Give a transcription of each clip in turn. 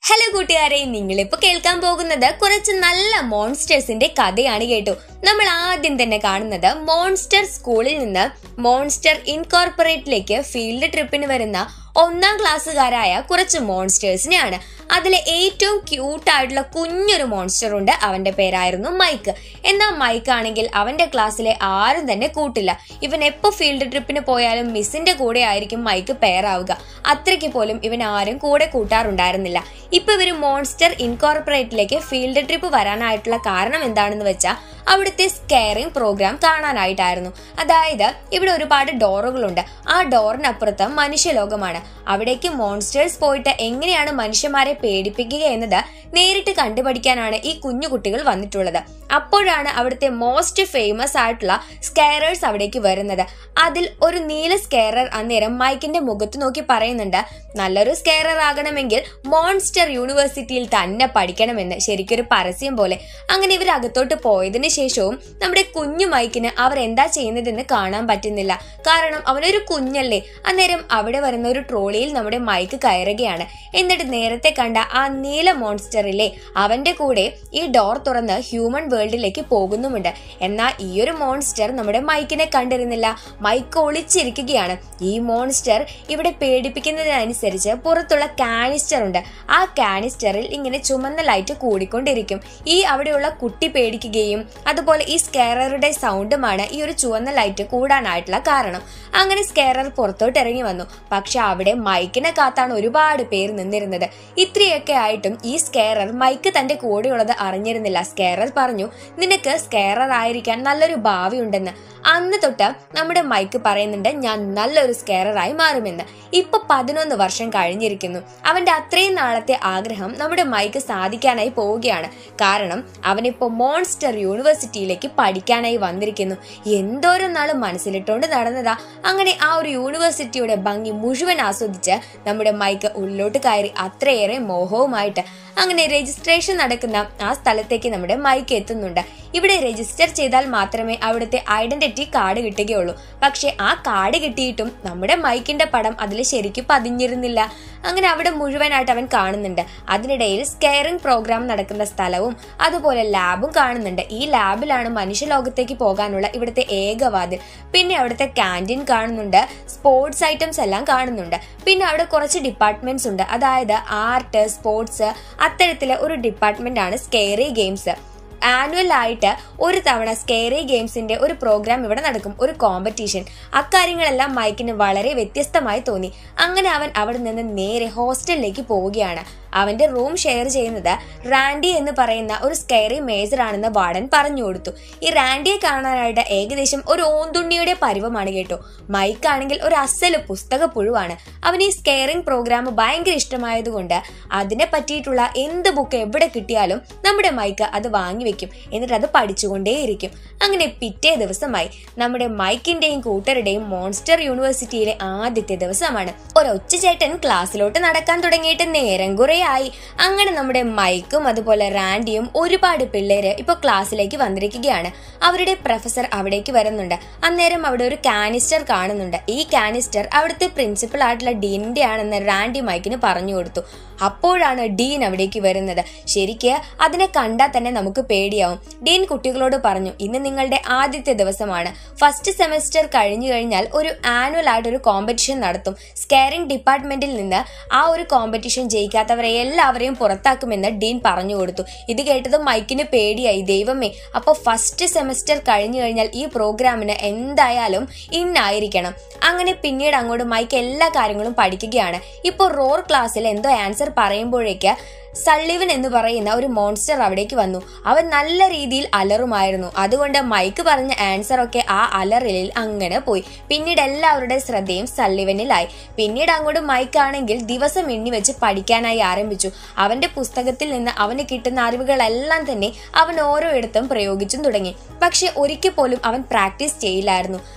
hello കൂട്ടുകാരെ നിങ്ങളിപ്പോ കേൾക്കാൻ പോകുന്നത് കുറച്ച് നല്ല മോൺസ്റ്റേഴ്സിന്റെ കഥയാണ് കേട്ടു നമ്മൾ ആദ്യം തന്നെ കാണുന്നത് മോൺസ്റ്റർ സ്കൂളിൽ നിന്ന് മോൺസ്റ്റർ ഇൻകോർപ്പറേറ്റിലേക്ക് ഫീൽഡ് ട്രിപ്പിന് വരുന്ന ഒന്നാം ക്ലാസ്സുകാരായ കുറച്ച് മോൺസ്റ്റേഴ്സിനെയാണ് അതിലെ ഏറ്റവും ക്യൂട്ട് ആയിട്ടുള്ള കുഞ്ഞൊരു മോൺസ്റ്റർ ഉണ്ട് അവന്റെ പേരായിരുന്നു മൈക്ക് എന്നാൽ മൈക്ക് ആണെങ്കിൽ അവന്റെ ക്ലാസ്സിലെ ആരും തന്നെ കൂട്ടില്ല ഇവൻ എപ്പോ ഫീൽഡ് ട്രിപ്പിന് പോയാലും മിസ്സിന്റെ കൂടെ ആയിരിക്കും മൈക്ക് പെയറാവുക അത്രയ്ക്ക് പോലും ഇവൻ ആരും കൂടെ കൂട്ടാറുണ്ടായിരുന്നില്ല ഇപ്പൊ ഇവര് മോൺസ്റ്റർ ഇൻകോർപ്പറേറ്റിലേക്ക് ഫീൽഡ് ട്രിപ്പ് വരാനായിട്ടുള്ള കാരണം എന്താണെന്ന് വെച്ചാൽ അവിടുത്തെ സ്കെയറിംഗ് പ്രോഗ്രാം കാണാനായിട്ടായിരുന്നു അതായത് ഇവിടെ ഒരുപാട് ഡോറുകളുണ്ട് ആ ഡോറിനപ്പുറത്ത് മനുഷ്യലോകമാണ് അവിടേക്ക് മോൺസ്റ്റേഴ്സ് പോയിട്ട് എങ്ങനെയാണ് മനുഷ്യന്മാരെ പേടിപ്പിക്കുക എന്നത് നേരിട്ട് കണ്ടുപഠിക്കാനാണ് ഈ കുഞ്ഞു കുട്ടികൾ വന്നിട്ടുള്ളത് അപ്പോഴാണ് അവിടുത്തെ മോസ്റ്റ് ഫേമസ് ആയിട്ടുള്ള സ്കെയറേഴ്സ് അവിടേക്ക് വരുന്നത് അതിൽ ഒരു നീല സ്കെയറർ അന്നേരം മൈക്കിന്റെ മുഖത്ത് നോക്കി പറയുന്നുണ്ട് നല്ലൊരു സ്കെയറർ ആകണമെങ്കിൽ മോൺസ്റ്റർ യൂണിവേഴ്സിറ്റിയിൽ തന്നെ പഠിക്കണമെന്ന് ശരിക്കൊരു പരസ്യം പോലെ അങ്ങനെ ഇവർ അകത്തോട്ട് പോയതിനു ശേഷവും നമ്മുടെ കുഞ്ഞു മൈക്കിന് അവർ എന്താ ചെയ്യുന്നതെന്ന് കാണാൻ പറ്റുന്നില്ല കാരണം അവനൊരു കുഞ്ഞല്ലേ അന്നേരം അവിടെ വരുന്ന ഒരു ട്രോളിയിൽ നമ്മുടെ മൈക്ക് കയറുകയാണ് എന്നിട്ട് നേരത്തെ കണ്ട ആ നീല മോൺസ്റ്ററിലെ അവന്റെ കൂടെ ഈ ഡോർ തുറന്ന് ഹ്യൂമൻ വേൾഡിലേക്ക് പോകുന്നുമുണ്ട് എന്നാൽ ഈ ഒരു മോൺസ്റ്റർ നമ്മുടെ മൈക്കിനെ കണ്ടിരുന്നില്ല മൈക്ക് ഒളിച്ചിരിക്കുകയാണ് ഈ മോൺസ്റ്റർ ഇവിടെ പേടിപ്പിക്കുന്നതിനനുസരിച്ച് പുറത്തുള്ള കാനിസ്റ്റർ ഉണ്ട് ആ കാനിസ്റ്ററിൽ ഇങ്ങനെ ചുമന്ന ലൈറ്റ് കൂടിക്കൊണ്ടിരിക്കും ഈ അവിടെയുള്ള കുട്ടി പേടിക്കുകയും അതുപോലെ ഈ സ്കെയററുടെ സൗണ്ടുമാണ് ഈ ഒരു ചുവന്ന ലൈറ്റ് കൂടാനായിട്ടുള്ള കാരണം അങ്ങനെ സ്കെയറർ പുറത്തോട്ട് ഇറങ്ങി വന്നു പക്ഷെ അവിടെ മൈക്കിനെ കാത്താണ് ഒരുപാട് പേര് നിന്നിരുന്നത് ഇത്രയൊക്കെ ആയിട്ടും ഈ സ്കെയറർ മൈക്ക് തന്റെ കൂടെയുള്ളത് അറിഞ്ഞിരുന്നില്ല സ്കെയറർ പറഞ്ഞു നിനക്ക് സ്കെയറർ ആയിരിക്കാൻ നല്ലൊരു ഭാവി ഉണ്ടെന്ന് അന്ന് തൊട്ട് നമ്മുടെ മൈക്ക് പറയുന്നുണ്ട് ഞാൻ നല്ലൊരു സ്കെയറായി മാറുമെന്ന് ഇപ്പൊ പതിനൊന്ന് വർഷം കഴിഞ്ഞിരിക്കുന്നു അവന്റെ അത്രയും നാളത്തെ ആഗ്രഹം നമ്മുടെ മൈക്ക് സാധിക്കാനായി പോവുകയാണ് കാരണം അവനിപ്പോ മോൺസ്റ്റർ യൂണിവേഴ്സിറ്റിയിലേക്ക് പഠിക്കാനായി വന്നിരിക്കുന്നു എന്തോരം നാള് മനസ്സിലിട്ടുകൊണ്ട് നടന്നതാ അങ്ങനെ ആ ഒരു യൂണിവേഴ്സിറ്റിയുടെ ഭംഗി മുഴുവൻ ആസ്വദിച്ച് നമ്മുടെ മൈക്ക് ഉള്ളിലോട്ട് കയറി അത്രയേറെ മോഹവുമായിട്ട് അങ്ങനെ രജിസ്ട്രേഷൻ നടക്കുന്ന ആ സ്ഥലത്തേക്ക് നമ്മുടെ മൈക്ക് എത്തുന്നുണ്ട് ഇവിടെ രജിസ്റ്റർ ചെയ്താൽ മാത്രമേ അവിടുത്തെ ഐഡന്റിറ്റി കാർഡ് കിട്ടുകയുള്ളൂ പക്ഷെ ആ കാർഡ് കിട്ടിയിട്ടും നമ്മുടെ മൈക്കിന്റെ പടം അതിൽ ശരിക്കും പതിഞ്ഞിരുന്നില്ല അങ്ങനെ അവിടെ മുഴുവനായിട്ട് അവൻ കാണുന്നുണ്ട് അതിനിടയിൽ സ്കെയറിംഗ് പ്രോഗ്രാം നടക്കുന്ന സ്ഥലവും അതുപോലെ ലാബും കാണുന്നുണ്ട് ഈ ലാബിലാണ് മനുഷ്യലോകത്തേക്ക് പോകാനുള്ള ഇവിടുത്തെ ഏകവാതിൽ പിന്നെ അവിടുത്തെ ക്യാൻറ്റീൻ കാണുന്നുണ്ട് സ്പോർട്സ് ഐറ്റംസ് എല്ലാം കാണുന്നുണ്ട് പിന്നെ അവിടെ കുറച്ച് ഡിപ്പാർട്ട്മെന്റ്സ് ഉണ്ട് അതായത് ആർട്ട് സ്പോർട്സ് അത്തരത്തിലെ ഒരു ഡിപ്പാർട്ട്മെന്റ് ആണ് സ്കെയറി ഗെയിംസ് ആനുവൽ ആയിട്ട് ഒരു തവണ സ്കെയറി ഗെയിംസിന്റെ ഒരു പ്രോഗ്രാം ഇവിടെ നടക്കും ഒരു കോമ്പറ്റീഷൻ അക്കാര്യങ്ങളെല്ലാം മൈക്കിന് വളരെ വ്യത്യസ്തമായി തോന്നി അങ്ങനെ അവൻ അവിടെ നിന്ന് നേരെ ഹോസ്റ്റലിലേക്ക് പോവുകയാണ് അവന്റെ റൂം ഷെയർ ചെയ്യുന്നത് റാൻഡി എന്ന് പറയുന്ന ഒരു സ്കെയറി മേജർ ആണെന്ന് വാർഡൻ പറഞ്ഞു കൊടുത്തു ഈ റാൻഡിയെ കാണാനായിട്ട് ഏകദേശം ഒരു ഓന്തുണ്ണിയുടെ പരുവമാണ് കേട്ടോ മൈക്ക് ആണെങ്കിൽ ഒരു അസല് പുസ്തക പുഴുവാണ് അവൻ ഈ സ്കെയറിംഗ് പ്രോഗ്രാം ഭയങ്കര ഇഷ്ടമായതുകൊണ്ട് അതിനെ പറ്റിയിട്ടുള്ള എന്ത് ബുക്ക് എവിടെ കിട്ടിയാലും നമ്മുടെ മൈക്ക് അത് വാങ്ങി വെക്കും എന്നിട്ട് അത് പഠിച്ചുകൊണ്ടേയിരിക്കും അങ്ങനെ പിറ്റേ ദിവസമായി നമ്മുടെ മൈക്കിന്റെയും കൂട്ടരുടെയും മോൺസ്റ്റർ യൂണിവേഴ്സിറ്റിയിലെ ആദ്യത്തെ ദിവസമാണ് ഒരൊച്ച ചേട്ടൻ ക്ലാസ്സിലോട്ട് നടക്കാൻ തുടങ്ങിയിട്ട് നേരം കുറെ ആയി അങ്ങനെ നമ്മുടെ മൈക്കും അതുപോലെ റാൻഡിയും ഒരുപാട് പിള്ളേര് ഇപ്പൊ ക്ലാസ്സിലേക്ക് വന്നിരിക്കുകയാണ് അവരുടെ പ്രൊഫസർ അവിടേക്ക് വരുന്നുണ്ട് അന്നേരം അവിടെ ഒരു കാനിസ്റ്റർ കാണുന്നുണ്ട് ഈ കാനിസ്റ്റർ അവിടുത്തെ പ്രിൻസിപ്പൽ ആയിട്ടുള്ള ഡീനിന്റെ ആണെന്ന് റാൻഡി മൈക്കിന് പറഞ്ഞു കൊടുത്തു അപ്പോഴാണ് ഡീൻ അവിടേക്ക് വരുന്നത് ശരിക്ക് അതിനെ കണ്ടാൽ തന്നെ നമുക്ക് പേടിയാവും ഡീൻ കുട്ടികളോട് പറഞ്ഞു ഇന്ന് നിങ്ങളുടെ ആദ്യത്തെ ദിവസമാണ് ഫസ്റ്റ് സെമസ്റ്റർ കഴിഞ്ഞു കഴിഞ്ഞാൽ ഒരു ആനുവൽ ആയിട്ട് ഒരു കോമ്പറ്റീഷൻ നടത്തും സ്കെയറിംഗ് ഡിപ്പാർട്ട്മെന്റിൽ നിന്ന് ആ ഒരു കോമ്പറ്റീഷൻ ജയിക്കാത്തവരെ എല്ലാവരെയും പുറത്താക്കുമെന്ന് ഡീൻ പറഞ്ഞു കൊടുത്തു ഇത് കേട്ടത് മൈക്കിന് പേടിയായി ദൈവമേ അപ്പോൾ ഫസ്റ്റ് സെമസ്റ്റർ കഴിഞ്ഞു കഴിഞ്ഞാൽ ഈ പ്രോഗ്രാമിന് എന്തായാലും ഇന്നായിരിക്കണം അങ്ങനെ പിന്നീട് അങ്ങോട്ട് മൈക്ക് എല്ലാ കാര്യങ്ങളും പഠിക്കുകയാണ് ഇപ്പോൾ റോർ ക്ലാസ്സിൽ എന്തോ ആൻസർ പറയുമ്പോഴേക്ക് സള്ളിവൻ എന്ന് പറയുന്ന ഒരു മോൺസ്റ്റർ അവിടേക്ക് വന്നു അവൻ നല്ല രീതിയിൽ അലറുമായിരുന്നു അതുകൊണ്ട് മൈക്ക് പറഞ്ഞ ആൻസർ ഒക്കെ ആ അലറലിൽ അങ്ങനെ പോയി പിന്നീട് എല്ലാവരുടെ ശ്രദ്ധയും സള്ളിവനിലായി പിന്നീട് അങ്ങോട്ട് മൈക്ക് ആണെങ്കിൽ ദിവസം എണ്ണി വെച്ച് പഠിക്കാനായി ആരംഭിച്ചു അവന്റെ പുസ്തകത്തിൽ നിന്ന് അവന് കിട്ടുന്ന അറിവുകളെല്ലാം തന്നെ അവൻ ഓരോ ഇടത്തും പ്രയോഗിച്ചും തുടങ്ങി പക്ഷെ ഒരിക്കൽ പോലും അവൻ പ്രാക്ടീസ് ചെയ്യില്ലായിരുന്നു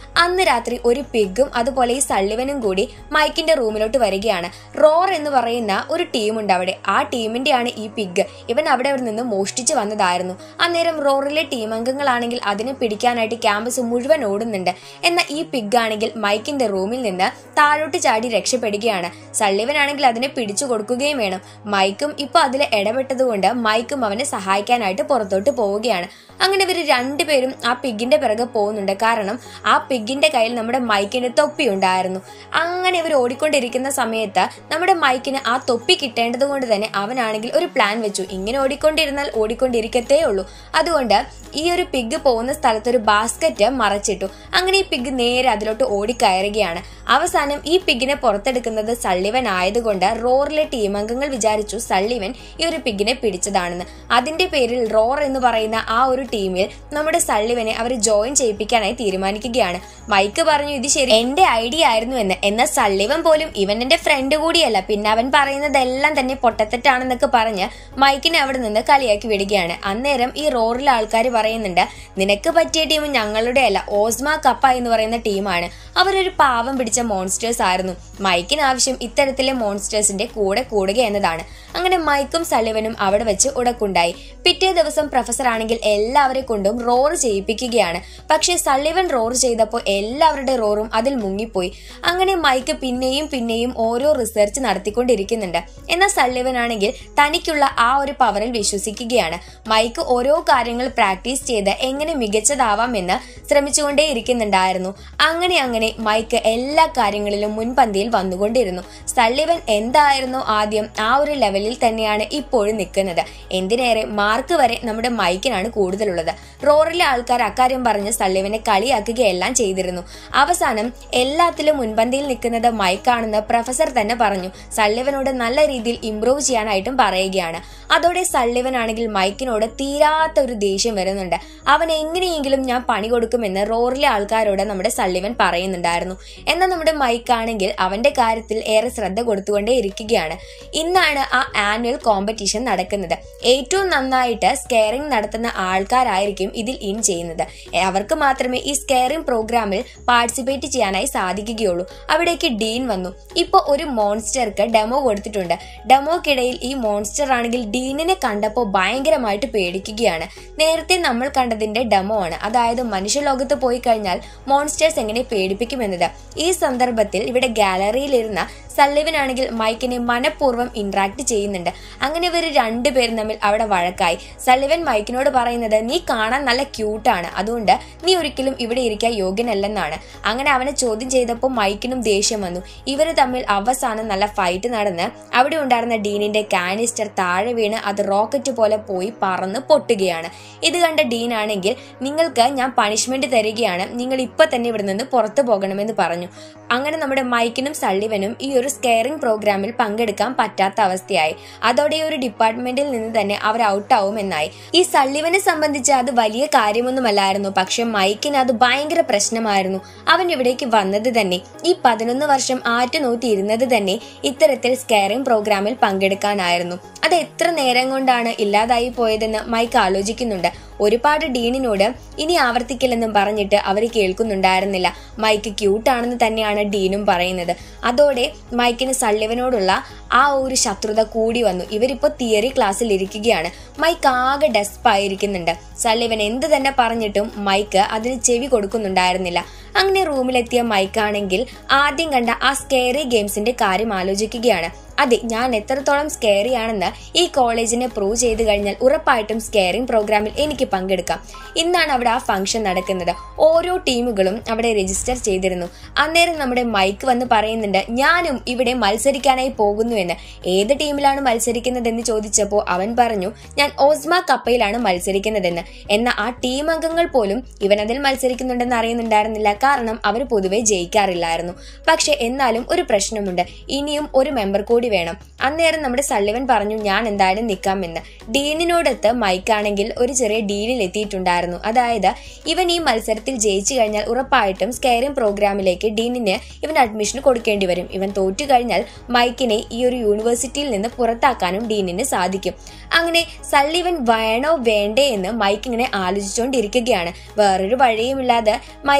അന്ന് രാത്രി ഒരു പിഗും അതുപോലെ ഈ സള്ളിവനും കൂടി മൈക്കിന്റെ റൂമിലോട്ട് വരികയാണ് റോർ എന്ന് പറയുന്ന ഒരു ടീമുണ്ട് അവിടെ ആ ടീമിന്റെയാണ് ഈ പിഗ് ഇവൻ അവിടെ നിന്ന് മോഷ്ടിച്ച് വന്നതായിരുന്നു അന്നേരം റോറിലെ ടീം അംഗങ്ങളാണെങ്കിൽ അതിനെ പിടിക്കാനായിട്ട് ക്യാമ്പസ് മുഴുവൻ ഓടുന്നുണ്ട് എന്നാൽ ഈ പിഗ് ആണെങ്കിൽ മൈക്കിന്റെ റൂമിൽ നിന്ന് താഴോട്ട് ചാടി രക്ഷപ്പെടുകയാണ് സള്ളിവൻ ആണെങ്കിൽ അതിനെ പിടിച്ചു കൊടുക്കുകയും വേണം മൈക്കും ഇപ്പൊ അതിൽ ഇടപെട്ടതുകൊണ്ട് മൈക്കും അവനെ സഹായിക്കാനായിട്ട് പുറത്തോട്ട് പോവുകയാണ് അങ്ങനെ ഇവർ രണ്ടുപേരും ആ പിഗിന്റെ പിറകെ പോകുന്നുണ്ട് കാരണം ആ പിഗിന്റെ കയ്യിൽ നമ്മുടെ മൈക്കിന്റെ തൊപ്പി ഉണ്ടായിരുന്നു അങ്ങനെ ഇവർ ഓടിക്കൊണ്ടിരിക്കുന്ന സമയത്ത് നമ്മുടെ മൈക്കിന് ആ തൊപ്പി കിട്ടേണ്ടത് കൊണ്ട് തന്നെ അവനാണെങ്കിൽ ഒരു പ്ലാൻ വെച്ചു ഇങ്ങനെ ഓടിക്കൊണ്ടിരുന്നാൽ ഓടിക്കൊണ്ടിരിക്കത്തേ ഉള്ളൂ അതുകൊണ്ട് ഈ ഒരു പിഗ് പോകുന്ന സ്ഥലത്ത് ഒരു ബാസ്ക്കറ്റ് മറച്ചിട്ടു അങ്ങനെ ഈ പിഗ് നേരെ അതിലോട്ട് ഓടിക്കയറുകയാണ് അവസാനം ഈ പിഗിനെ പുറത്തെടുക്കുന്നത് സള്ളിവൻ ആയതുകൊണ്ട് റോറിലെ ടീം അംഗങ്ങൾ വിചാരിച്ചു സള്ളിവൻ ഈ ഒരു പിഗിനെ പിടിച്ചതാണെന്ന് അതിന്റെ പേരിൽ റോർ എന്ന് പറയുന്ന ആ ഒരു ടീമിൽ നമ്മുടെ സള്ളിവനെ അവർ ജോയിൻ ചെയ്യിപ്പിക്കാനായി തീരുമാനിക്കുകയാണ് മൈക്ക് പറഞ്ഞു ഇത് ശരി എന്റെ ഐഡിയ ആയിരുന്നു എന്ന് എന്നാൽ സള്ളിവൻ പോലും ഇവൻ എന്റെ ഫ്രണ്ട് കൂടിയല്ല പിന്നെ അവൻ പറയുന്നതെല്ലാം തന്നെ പൊട്ടത്തെറ്റാണെന്നൊക്കെ പറഞ്ഞ് മൈക്കിനെ അവിടെ നിന്ന് കളിയാക്കി വിടുകയാണ് അന്നേരം ഈ റോറിലെ ആൾക്കാർ പറയുന്നുണ്ട് നിനക്ക് പറ്റിയ ടീം ഞങ്ങളുടെ അല്ല ഓസ്മ കപ്പ എന്ന് പറയുന്ന ടീമാണ് അവരൊരു പാവം പിടിച്ച മോൺസ്റ്റേഴ്സ് ആയിരുന്നു മൈക്കിന് ആവശ്യം ഇത്തരത്തിലെ മോൺസ്റ്റേഴ്സിന്റെ കൂടെ കൂടുക എന്നതാണ് അങ്ങനെ മൈക്കും സള്ളിവനും അവിടെ വെച്ച് ഉടക്കുണ്ടായി പിറ്റേ ദിവസം പ്രൊഫസർ ആണെങ്കിൽ എല്ലാവരെ കൊണ്ടും റോർ ചെയ്യിപ്പിക്കുകയാണ് പക്ഷേ സള്ളിവൻ റോർ ചെയ്തപ്പോൾ എല്ലാവരുടെ റോറും അതിൽ മുങ്ങിപ്പോയി അങ്ങനെ മൈക്ക് പിന്നെയും പിന്നെയും ഓരോ റിസർച്ച് നടത്തിക്കൊണ്ടിരിക്കുന്നുണ്ട് എന്നാൽ സള്ളിവൻ ആണെങ്കിൽ തനിക്കുള്ള ആ ഒരു പവറിൽ വിശ്വസിക്കുകയാണ് മൈക്ക് ഓരോ കാര്യങ്ങൾ പ്രാക്ടീസ് ചെയ്ത് എങ്ങനെ മികച്ചതാവാമെന്ന് ശ്രമിച്ചുകൊണ്ടേ ഇരിക്കുന്നുണ്ടായിരുന്നു അങ്ങനെ അങ്ങനെ മൈക്ക് എല്ലാ കാര്യങ്ങളിലും മുൻപന്തിയിൽ വന്നുകൊണ്ടിരുന്നു സള്ളിവൻ എന്തായിരുന്നു ആദ്യം ആ ഒരു ലെവലിൽ തന്നെയാണ് ഇപ്പോഴും നിൽക്കുന്നത് എന്തിനേറെ മാർക്ക് വരെ നമ്മുടെ മൈക്കിനാണ് കൂടുതലുള്ളത് റോറിലെ ആൾക്കാർ അക്കാര്യം പറഞ്ഞ് സള്ളിവനെ കളിയാക്കുകയെല്ലാം ചെയ്തിരുന്നു അവസാനം എല്ലാത്തിലും മുൻപന്തിയിൽ നിൽക്കുന്നത് മൈക്കാണെന്ന് പ്രൊഫസർ തന്നെ പറഞ്ഞു സള്ളിവനോട് നല്ല രീതിയിൽ ഇംപ്രൂവ് ചെയ്യാനായിട്ടും പറയുകയാണ് അതോടെ സള്ളിവൻ ആണെങ്കിൽ മൈക്കിനോട് തീരാത്ത ഒരു ദേഷ്യം വരുന്നുണ്ട് അവൻ എങ്ങനെയെങ്കിലും ഞാൻ പണി കൊടുക്കുമെന്ന് റോറിലെ ആൾക്കാരോട് നമ്മുടെ സള്ളിവൻ പറയുന്നുണ്ടായിരുന്നു എന്നാൽ നമ്മുടെ മൈക്കാണെങ്കിൽ അവന്റെ കാര്യത്തിൽ ഏറെ ശ്രദ്ധ കൊടുത്തുകൊണ്ടേ ഇരിക്കുകയാണ് ഇന്നാണ് ആ ആനുവൽ കോമ്പറ്റീഷൻ നടക്കുന്നത് ഏറ്റവും നന്നായിട്ട് സ്കെയറിംഗ് നടത്തുന്ന ആൾക്കാരായിരിക്കും ഇതിൽ ഇൻ ചെയ്യുന്നത് അവർക്ക് മാത്രമേ ഈ സ്കെയറിംഗ് പ്രോഗ്രാമിൽ പാർട്ടിസിപ്പേറ്റ് ചെയ്യാനായി സാധിക്കുകയുള്ളൂ അവിടേക്ക് ഡീൻ വന്നു ഇപ്പൊ ഒരു മോൺസ്റ്റർക്ക് ഡെമോ കൊടുത്തിട്ടുണ്ട് ഡെമോക്കിടയിൽ ഈ മോൺസ്റ്റർ ആണെങ്കിൽ ഡീനിനെ കണ്ടപ്പോൾ ഭയങ്കരമായിട്ട് പേടിക്കുകയാണ് നേരത്തെ നമ്മൾ കണ്ടതിന്റെ ഡെമോ ആണ് അതായത് മനുഷ്യലോകത്ത് പോയി കഴിഞ്ഞാൽ മോൺസ്റ്റേഴ്സ് എങ്ങനെ പേടിപ്പിക്കുമെന്നത് ഈ സന്ദർഭത്തിൽ ഇവിടെ ഗാലറിയിലിരുന്ന സല്ലിവൻ ആണെങ്കിൽ മൈക്കിനെ മനഃപൂർവ്വം ഇന്ററാക്ട് ചെയ്യുന്നുണ്ട് അങ്ങനെ ഇവർ രണ്ടുപേരും തമ്മിൽ അവിടെ വഴക്കായി സല്ലിവൻ മൈക്കിനോട് പറയുന്നത് നീ കാണാൻ നല്ല ക്യൂട്ടാണ് അതുകൊണ്ട് നീ ഒരിക്കലും ഇവിടെ ഇരിക്കാൻ യോഗ്യനല്ലെന്നാണ് അങ്ങനെ അവനെ ചോദ്യം ചെയ്തപ്പോൾ മൈക്കിനും ദേഷ്യം വന്നു ഇവര് തമ്മിൽ അവസാനം നല്ല ഫൈറ്റ് നടന്ന് അവിടെ ഉണ്ടായിരുന്ന ഡീനിന്റെ കാനിസ്റ്റർ താഴെ വീണ് അത് റോക്കറ്റ് പോലെ പോയി പറന്ന് പൊട്ടുകയാണ് ഇത് കണ്ട ഡീൻ ആണെങ്കിൽ നിങ്ങൾക്ക് ഞാൻ പണിഷ്മെന്റ് തരികയാണ് നിങ്ങൾ ഇപ്പൊ തന്നെ ഇവിടെ നിന്ന് പുറത്തു പോകണമെന്ന് പറഞ്ഞു അങ്ങനെ നമ്മുടെ മൈക്കിനും സള്ളിവനും ഈ ഒരു സ്കെയറിംഗ് പ്രോഗ്രാമിൽ പങ്കെടുക്കാൻ പറ്റാത്ത അവസ്ഥയായി അതോടെ ഈ ഒരു ഡിപ്പാർട്ട്മെന്റിൽ നിന്ന് തന്നെ അവർ ഔട്ടാവും എന്നായി ഈ സള്ളിവനെ സംബന്ധിച്ച് അത് വലിയ കാര്യമൊന്നുമല്ലായിരുന്നു പക്ഷെ മൈക്കിന് അത് ഭയങ്കര പ്രശ്നമായിരുന്നു അവൻ ഇവിടേക്ക് വന്നത് തന്നെ ഈ പതിനൊന്ന് വർഷം ആറ്റുനോറ്റി ഇരുന്നത് തന്നെ ഇത്തരത്തിൽ സ്കെയറിംഗ് പ്രോഗ്രാമിൽ പങ്കെടുക്കാനായിരുന്നു അത് എത്ര നേരം കൊണ്ടാണ് ഇല്ലാതായി പോയതെന്ന് മൈക്ക് ആലോചിക്കുന്നുണ്ട് ഒരുപാട് ഡീനിനോട് ഇനി ആവർത്തിക്കില്ലെന്നും പറഞ്ഞിട്ട് അവർ കേൾക്കുന്നുണ്ടായിരുന്നില്ല മൈക്ക് ക്യൂട്ടാണെന്ന് തന്നെയാണ് ഡീനും പറയുന്നത് അതോടെ മൈക്കിന് സള്ളിവനോടുള്ള ആ ഒരു ശത്രുത കൂടി വന്നു ഇവരിപ്പോ തിയറി ക്ലാസ്സിൽ ഇരിക്കുകയാണ് മൈക്ക് ആകെ ഡെസ്പായിരിക്കുന്നുണ്ട് സള്ളിവൻ എന്ത് തന്നെ പറഞ്ഞിട്ടും മൈക്ക് അതിന് ചെവി കൊടുക്കുന്നുണ്ടായിരുന്നില്ല അങ്ങനെ റൂമിലെത്തിയ മൈക്കാണെങ്കിൽ ആദ്യം കണ്ട ആ സ്കെയറി ഗെയിംസിന്റെ കാര്യം ആലോചിക്കുകയാണ് അതെ ഞാൻ എത്രത്തോളം സ്കെയറി ആണെന്ന് ഈ കോളേജിനെ പ്രൂവ് ചെയ്ത് കഴിഞ്ഞാൽ ഉറപ്പായിട്ടും സ്കെയറിംഗ് പ്രോഗ്രാമിൽ എനിക്ക് പങ്കെടുക്കാം ഇന്നാണ് അവിടെ ആ ഫംഗ്ഷൻ നടക്കുന്നത് ഓരോ ടീമുകളും അവിടെ രജിസ്റ്റർ ചെയ്തിരുന്നു അന്നേരം നമ്മുടെ മൈക്ക് വന്ന് പറയുന്നുണ്ട് ഞാനും ഇവിടെ മത്സരിക്കാനായി പോകുന്നു എന്ന് ഏത് ടീമിലാണ് മത്സരിക്കുന്നതെന്ന് ചോദിച്ചപ്പോൾ അവൻ പറഞ്ഞു ഞാൻ ഓസ്മ കപ്പയിലാണ് മത്സരിക്കുന്നതെന്ന് എന്നാൽ ആ ടീം അംഗങ്ങൾ പോലും ഇവൻ അതിൽ മത്സരിക്കുന്നുണ്ടെന്ന് അറിയുന്നുണ്ടായിരുന്നില്ല കാരണം അവർ പൊതുവെ ജയിക്കാറില്ലായിരുന്നു പക്ഷെ എന്നാലും ഒരു പ്രശ്നമുണ്ട് ഇനിയും ഒരു മെമ്പർ കൂടി വേണം അന്നേരം നമ്മുടെ സള്ളിവൻ പറഞ്ഞു ഞാൻ എന്തായാലും നിൽക്കാമെന്ന് ഡീനിനോടൊത്ത് മൈക്കാണെങ്കിൽ ഒരു ചെറിയ ഡീലിൽ എത്തിയിട്ടുണ്ടായിരുന്നു അതായത് ഇവൻ ഈ മത്സരത്തിൽ ജയിച്ചു കഴിഞ്ഞാൽ ഉറപ്പായിട്ടും സ്കെയറിംഗ് പ്രോഗ്രാമിലേക്ക് ഡീനിന് ഇവൻ അഡ്മിഷൻ കൊടുക്കേണ്ടി വരും ഇവൻ തോറ്റു കഴിഞ്ഞാൽ മൈക്കിനെ ഈ ഒരു യൂണിവേഴ്സിറ്റിയിൽ നിന്ന് പുറത്താക്കാനും ഡീനിന് സാധിക്കും അങ്ങനെ സള്ളിവൻ വേണോ വേണ്ടേ എന്ന് മൈക്ക് ഇങ്ങനെ ആലോചിച്ചുകൊണ്ടിരിക്കുകയാണ് വേറൊരു വഴിയുമില്ലാതെ മൈക്കിനാണെങ്കിൽ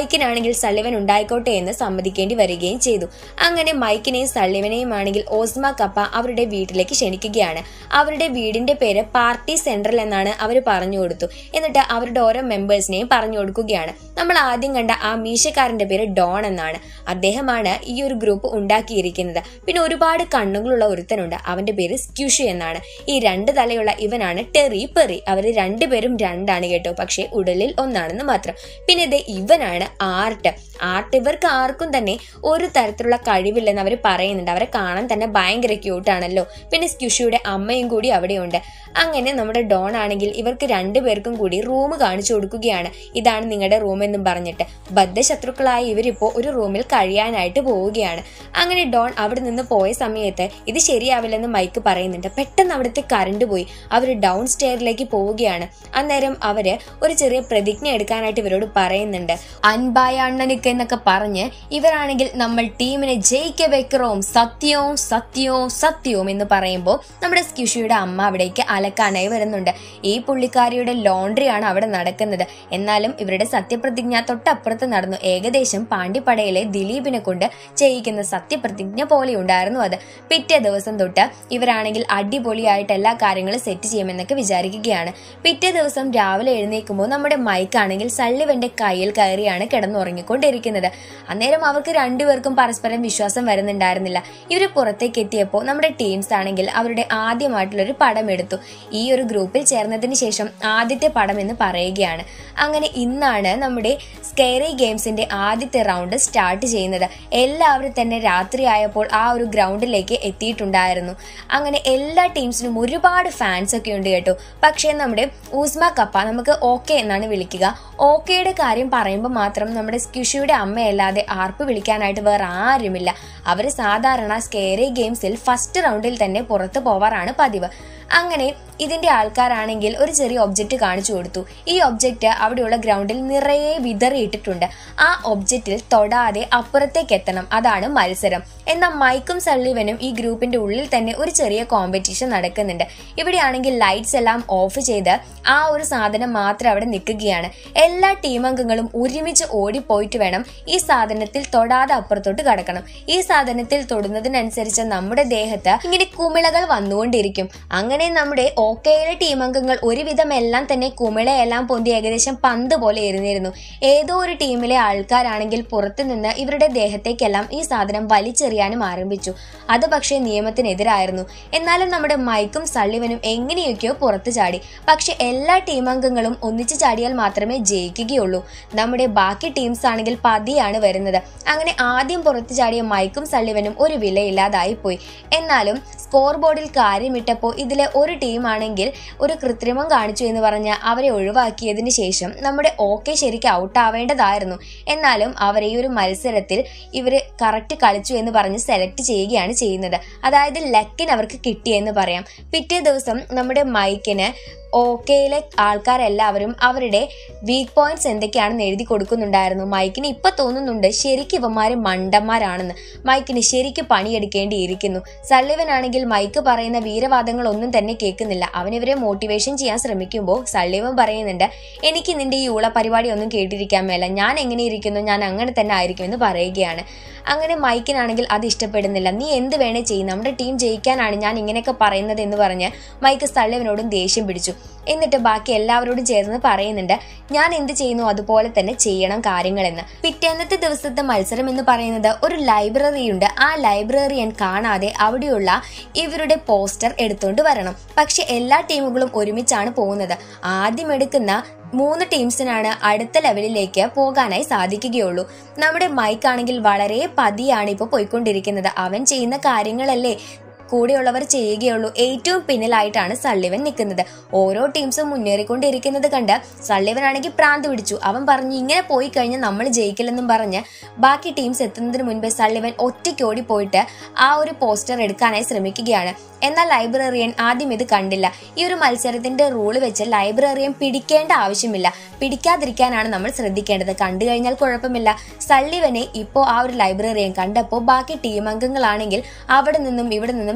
ടീമിൽ സള്ളിവൻ ഉണ്ടായിക്കോട്ടെ എന്ന് സമ്മതിക്കേണ്ടി വരികയും ചെയ്തു അങ്ങനെ മൈക്കിനെയും സള്ളിവനെയും ആണെങ്കിൽ ഓസ്മ കപ്പ അവരുടെ വീട്ടിലേക്ക് ക്ഷണിക്കുകയാണ് അവരുടെ വീടിന്റെ പേര് പാർട്ടി സെൻട്രൽ എന്നാണ് അവർ പറഞ്ഞു കൊടുത്തു എന്നിട്ട് അവരുടെ ഓരോ മെമ്പേഴ്സിനെയും പറഞ്ഞു കൊടുക്കുകയാണ് നമ്മൾ ആദ്യം കണ്ട ആ മീശക്കാരന്റെ പേര് ഡോൺ എന്നാണ് അദ്ദേഹമാണ് ഈ ഒരു ഗ്രൂപ്പ് ഉണ്ടാക്കിയിരിക്കുന്നത് പിന്നെ ഒരുപാട് കണ്ണുകളുള്ള ഒരുത്തനുണ്ട് അവന്റെ പേര് സ്ക്യൂഷി എന്നാണ് ഈ രണ്ട് തലയുള്ള ഇവനാണ് ടെറി പെറി അവർ രണ്ടുപേരും രണ്ടാണ് കേട്ടോ പക്ഷേ ഉടലിൽ ഒന്നാണെന്ന് മാത്രം പിന്നെ ഇത് ഇവനാണ് ആർട്ട് ആർട്ട് ഇവർക്ക് ആർക്കും തന്നെ ഒരു തരത്തിലുള്ള കഴിവില്ലെന്ന് അവർ പറയുന്നുണ്ട് അവരെ കാണാൻ തന്നെ ഭയങ്കര ക്യൂട്ടാണല്ലോ പിന്നെ സ്ക്യൂഷിയുടെ അമ്മയും കൂടി അവിടെയുണ്ട് അങ്ങനെ നമ്മുടെ ഡോൺ ആണെങ്കിൽ ഇവർക്ക് രണ്ടുപേർക്കും കൂടി റൂം കാണിച്ചു കൊടുക്കുകയാണ് ഇതാണ് നിങ്ങളുടെ റൂം എന്നും പറഞ്ഞിട്ട് ബദ്ധശത്രുക്കളായ ഇവരിപ്പോ ഒരു റൂമിൽ കഴിയാനായിട്ട് പോവുകയാണ് അങ്ങനെ ഡോൺ അവിടെ നിന്ന് പോയ സമയത്ത് ഇത് ശരിയാവില്ലെന്ന് മൈക്ക് പറയുന്നുണ്ട് പെട്ടെന്ന് അവിടുത്തെ കറണ്ട് പോയി അവർ ഡൗൺ സ്റ്റെയറിലേക്ക് പോവുകയാണ് അന്നേരം അവര് ഒരു ചെറിയ പ്രതിജ്ഞ എടുക്കാനായിട്ട് ഇവരോട് പറയുന്നുണ്ട് അൻപായ അണ്ണനുക്ക് എന്നൊക്കെ പറഞ്ഞ് ഇവരാണെങ്കിൽ നമ്മൾ ടീമിനെ ജയിക്ക വെക്കറോം സത്യവും സത്യവും സത്യവും എന്ന് പറയുമ്പോൾ നമ്മുടെ സ്ക്യൂഷിയുടെ അമ്മ അവിടേക്ക് അലക്കാനായി വരുന്നുണ്ട് ഈ പുള്ളിക്കാരിയുടെ ലോണ്ടറിയാണ് അവിടെ നടക്കുന്നത് എന്നാലും ഇവരുടെ സത്യപ്രതിജ്ഞ തൊട്ടപ്പുറത്ത് നടന്നു ഏകദേശം പാണ്ഡിപ്പടയിലെ ദിലീപിനെ കൊണ്ട് ചെയ്യിക്കുന്ന സത്യപ്രതിജ്ഞ പോലെ ഉണ്ടായിരുന്നു അത് പിറ്റേ ദിവസം തൊട്ട് ഇവരാണെങ്കിൽ അടിപൊളിയായിട്ട് എല്ലാ കാര്യങ്ങളും സെറ്റ് ചെയ്യുമെന്നൊക്കെ വിചാരിക്കുകയാണ് പിറ്റേ ദിവസം രാവിലെ എഴുന്നേൽക്കുമ്പോൾ നമ്മുടെ മൈക്കാണെങ്കിൽ സള്ളിവന്റെ കയ്യിൽ കയറിയാണ് കിടന്നുറങ്ങിക്കൊണ്ടിരിക്കുന്നത് അന്നേരം അവർക്ക് രണ്ടുപേർക്കും പരസ്പരം വിശ്വാസം വരുന്നുണ്ടായിരുന്നില്ല ഇവർ പുറത്തേക്ക് എത്തിയപ്പോൾ നമ്മുടെ ടീംസ് ആണെങ്കിൽ അവരുടെ ആദ്യമായിട്ടുള്ളൊരു പടം എടുത്തു ഈ ഒരു ഗ്രൂപ്പിൽ ചേർന്നതിന് ശേഷം ആദ്യത്തെ പടം എന്ന് പറയുകയാണ് അങ്ങനെ ഇന്നാണ് നമ്മുടെ സ്കെയറി ഗെയിംസിന്റെ ആദ്യത്തെ റൗണ്ട് സ്റ്റാർട്ട് ചെയ്യുന്നത് എല്ലാവരും തന്നെ രാത്രിയായപ്പോൾ ആ ഒരു ഗ്രൗണ്ടിലേക്ക് എത്തിയിട്ടുണ്ടായിരുന്നു അങ്ങനെ എല്ലാ ടീംസിനും ഒരുപാട് ഫാൻസ് ഒക്കെ ഉണ്ട് കേട്ടോ പക്ഷേ നമ്മുടെ ഊസ്മ കപ്പ നമുക്ക് ഓക്കെ എന്നാണ് വിളിക്കുക ഓക്കെയുടെ കാര്യം പറയുമ്പോൾ മാത്രം നമ്മുടെ സ്ക്യുഷിയുടെ അമ്മയല്ലാതെ ആർപ്പ് വിളിക്കാനായിട്ട് വേറെ ആരുമില്ല അവർ സാധാരണ സ്കെയറി ഗെയിംസിൽ ഫസ്റ്റ് റൗണ്ടിൽ തന്നെ പുറത്തു പോവാറാണ് പതിവ് അങ്ങനെ ഇതിന്റെ ആൾക്കാരാണെങ്കിൽ ഒരു ചെറിയ ഒബ്ജക്റ്റ് കാണിച്ചു കൊടുത്തു ഈ ഒബ്ജക്റ്റ് അവിടെയുള്ള ഗ്രൗണ്ടിൽ നിറയെ വിതറിയിട്ടിട്ടുണ്ട് ആ ഒബ്ജക്റ്റിൽ തൊടാതെ അപ്പുറത്തേക്ക് എത്തണം അതാണ് മത്സരം എന്നാൽ മൈക്കും സള്ളിവനും ഈ ഗ്രൂപ്പിന്റെ ഉള്ളിൽ തന്നെ ഒരു ചെറിയ കോമ്പറ്റീഷൻ നടക്കുന്നുണ്ട് ഇവിടെയാണെങ്കിൽ ലൈറ്റ്സ് എല്ലാം ഓഫ് ചെയ്ത് ആ ഒരു സാധനം മാത്രം അവിടെ നിൽക്കുകയാണ് എല്ലാ ടീം അംഗങ്ങളും ഒരുമിച്ച് ഓടിപ്പോയിട്ട് വേണം ഈ സാധനത്തിൽ തൊടാതെ അപ്പുറത്തോട്ട് കടക്കണം ഈ സാധനത്തിൽ തൊടുന്നതിനനുസരിച്ച് നമ്മുടെ ദേഹത്ത് ഇങ്ങനെ കുമിളകൾ വന്നുകൊണ്ടിരിക്കും അങ്ങനെ നമ്മുടെ ഓക്കയിലെ ടീം അംഗങ്ങൾ ഒരുവിധം എല്ലാം തന്നെ കുമിളയെല്ലാം പൊന്തി ഏകദേശം പന്ത് പോലെ എറിഞ്ഞിരുന്നു ഏതോ ഒരു ടീമിലെ ആൾക്കാരാണെങ്കിൽ പുറത്തു നിന്ന് ഇവരുടെ ദേഹത്തേക്കെല്ലാം ഈ സാധനം വലിച്ചെറിയാനും ആരംഭിച്ചു അത് പക്ഷേ നിയമത്തിനെതിരായിരുന്നു എന്നാലും നമ്മുടെ മൈക്കും സള്ളിവനും എങ്ങനെയൊക്കെയോ പുറത്തു ചാടി പക്ഷെ എല്ലാ ടീം അംഗങ്ങളും ഒന്നിച്ചു ചാടിയാൽ മാത്രമേ ജയിക്കുകയുള്ളൂ നമ്മുടെ ബാക്കി ടീംസ് ആണെങ്കിൽ പതിയാണ് വരുന്നത് അങ്ങനെ ആദ്യം പുറത്തു ചാടിയ മൈക്കും സള്ളിവനും ഒരു വിലയില്ലാതായി പോയി എന്നാലും സ്കോർ ബോർഡിൽ കാര്യമിട്ടപ്പോൾ ഇതിലെ ഒരു ടീമാണെങ്കിൽ ഒരു കൃത്രിമം കാണിച്ചു എന്ന് പറഞ്ഞ് അവരെ ഒഴിവാക്കിയതിന് ശേഷം നമ്മുടെ ഓക്കെ ശരിക്കും ഔട്ട് ആവേണ്ടതായിരുന്നു എന്നാലും അവരെ ഈ ഒരു മത്സരത്തിൽ ഇവർ കറക്റ്റ് കളിച്ചു എന്ന് പറഞ്ഞ് സെലക്ട് ചെയ്യുകയാണ് ചെയ്യുന്നത് അതായത് ലക്കിന് അവർക്ക് കിട്ടിയെന്ന് പറയാം പിറ്റേ ദിവസം നമ്മുടെ മൈക്കിന് ഓക്കെയിലെ ആൾക്കാരെല്ലാവരും അവരുടെ വീക്ക് പോയിന്റ്സ് എന്തൊക്കെയാണെന്ന് എഴുതി കൊടുക്കുന്നുണ്ടായിരുന്നു മൈക്കിന് ഇപ്പൊ തോന്നുന്നുണ്ട് ശരിക്കും ഇവന്മാര് മണ്ടന്മാരാണെന്ന് മൈക്കിന് ശരിക്കും പണിയെടുക്കേണ്ടിയിരിക്കുന്നു സള്ളിവൻ ആണെങ്കിൽ മൈക്ക് പറയുന്ന വീരവാദങ്ങളൊന്നും തന്നെ കേൾക്കുന്നില്ല അവൻ ഇവരെ മോട്ടിവേഷൻ ചെയ്യാൻ ശ്രമിക്കുമ്പോൾ സള്ളിവൻ പറയുന്നുണ്ട് എനിക്ക് നിന്റെ ഈ ഊള പരിപാടി ഒന്നും കേട്ടിരിക്കാൻ മേല ഞാൻ എങ്ങനെ ഇരിക്കുന്നു ഞാൻ അങ്ങനെ തന്നെ ആയിരിക്കും എന്ന് പറയുകയാണ് അങ്ങനെ മൈക്കിനാണെങ്കിൽ അത് ഇഷ്ടപ്പെടുന്നില്ല നീ എന്ത് വേണേ ചെയ്യും നമ്മുടെ ടീം ജയിക്കാനാണ് ഞാൻ ഇങ്ങനെയൊക്കെ പറയുന്നത് എന്ന് പറഞ്ഞ് മൈക്ക് സള്ളിവനോടും ദേഷ്യം പിടിച്ചു എന്നിട്ട് ബാക്കി എല്ലാവരോടും ചേർന്ന് പറയുന്നുണ്ട് ഞാൻ എന്ത് ചെയ്യുന്നു അതുപോലെ തന്നെ ചെയ്യണം കാര്യങ്ങളെന്ന് പിറ്റേന്നത്തെ ദിവസത്തെ മത്സരം എന്ന് പറയുന്നത് ഒരു ലൈബ്രറി ഉണ്ട് ആ ലൈബ്രറിയൻ കാണാതെ അവിടെയുള്ള ഇവരുടെ പോസ്റ്റർ എടുത്തുകൊണ്ട് വരണം പക്ഷെ എല്ലാ ടീമുകളും ഒരുമിച്ചാണ് പോകുന്നത് ആദ്യം എടുക്കുന്ന മൂന്ന് ടീംസിനാണ് അടുത്ത ലെവലിലേക്ക് പോകാനായി സാധിക്കുകയുള്ളൂ നമ്മുടെ മൈക്ക് ആണെങ്കിൽ വളരെ പതിയാണ് ഇപ്പോൾ പോയിക്കൊണ്ടിരിക്കുന്നത് അവൻ ചെയ്യുന്ന കാര്യങ്ങളല്ലേ കൂടെയുള്ളവർ ചെയ്യുകയുള്ളൂ ഏറ്റവും പിന്നിലായിട്ടാണ് സള്ളിവൻ നിൽക്കുന്നത് ഓരോ ടീംസും മുന്നേറിക്കൊണ്ടിരിക്കുന്നത് കണ്ട് സള്ളിവൻ ആണെങ്കിൽ പ്രാന്ത് പിടിച്ചു അവൻ പറഞ്ഞു ഇങ്ങനെ പോയി കഴിഞ്ഞാൽ നമ്മൾ ജയിക്കില്ലെന്നും പറഞ്ഞ് ബാക്കി ടീംസ് എത്തുന്നതിന് മുൻപേ സള്ളിവൻ ഒറ്റയ്ക്കോടി പോയിട്ട് ആ ഒരു പോസ്റ്റർ എടുക്കാനായി ശ്രമിക്കുകയാണ് എന്നാൽ ലൈബ്രറിയൻ ആദ്യം ഇത് കണ്ടില്ല ഈ ഒരു മത്സരത്തിന്റെ റൂള് വെച്ച് ലൈബ്രറിയൻ പിടിക്കേണ്ട ആവശ്യമില്ല പിടിക്കാതിരിക്കാനാണ് നമ്മൾ ശ്രദ്ധിക്കേണ്ടത് കണ്ടു കഴിഞ്ഞാൽ കുഴപ്പമില്ല സള്ളിവനെ ഇപ്പോൾ ആ ഒരു ലൈബ്രറിയൻ കണ്ടപ്പോൾ ബാക്കി ടീം അംഗങ്ങളാണെങ്കിൽ അവിടെ നിന്നും ഇവിടെ നിന്നും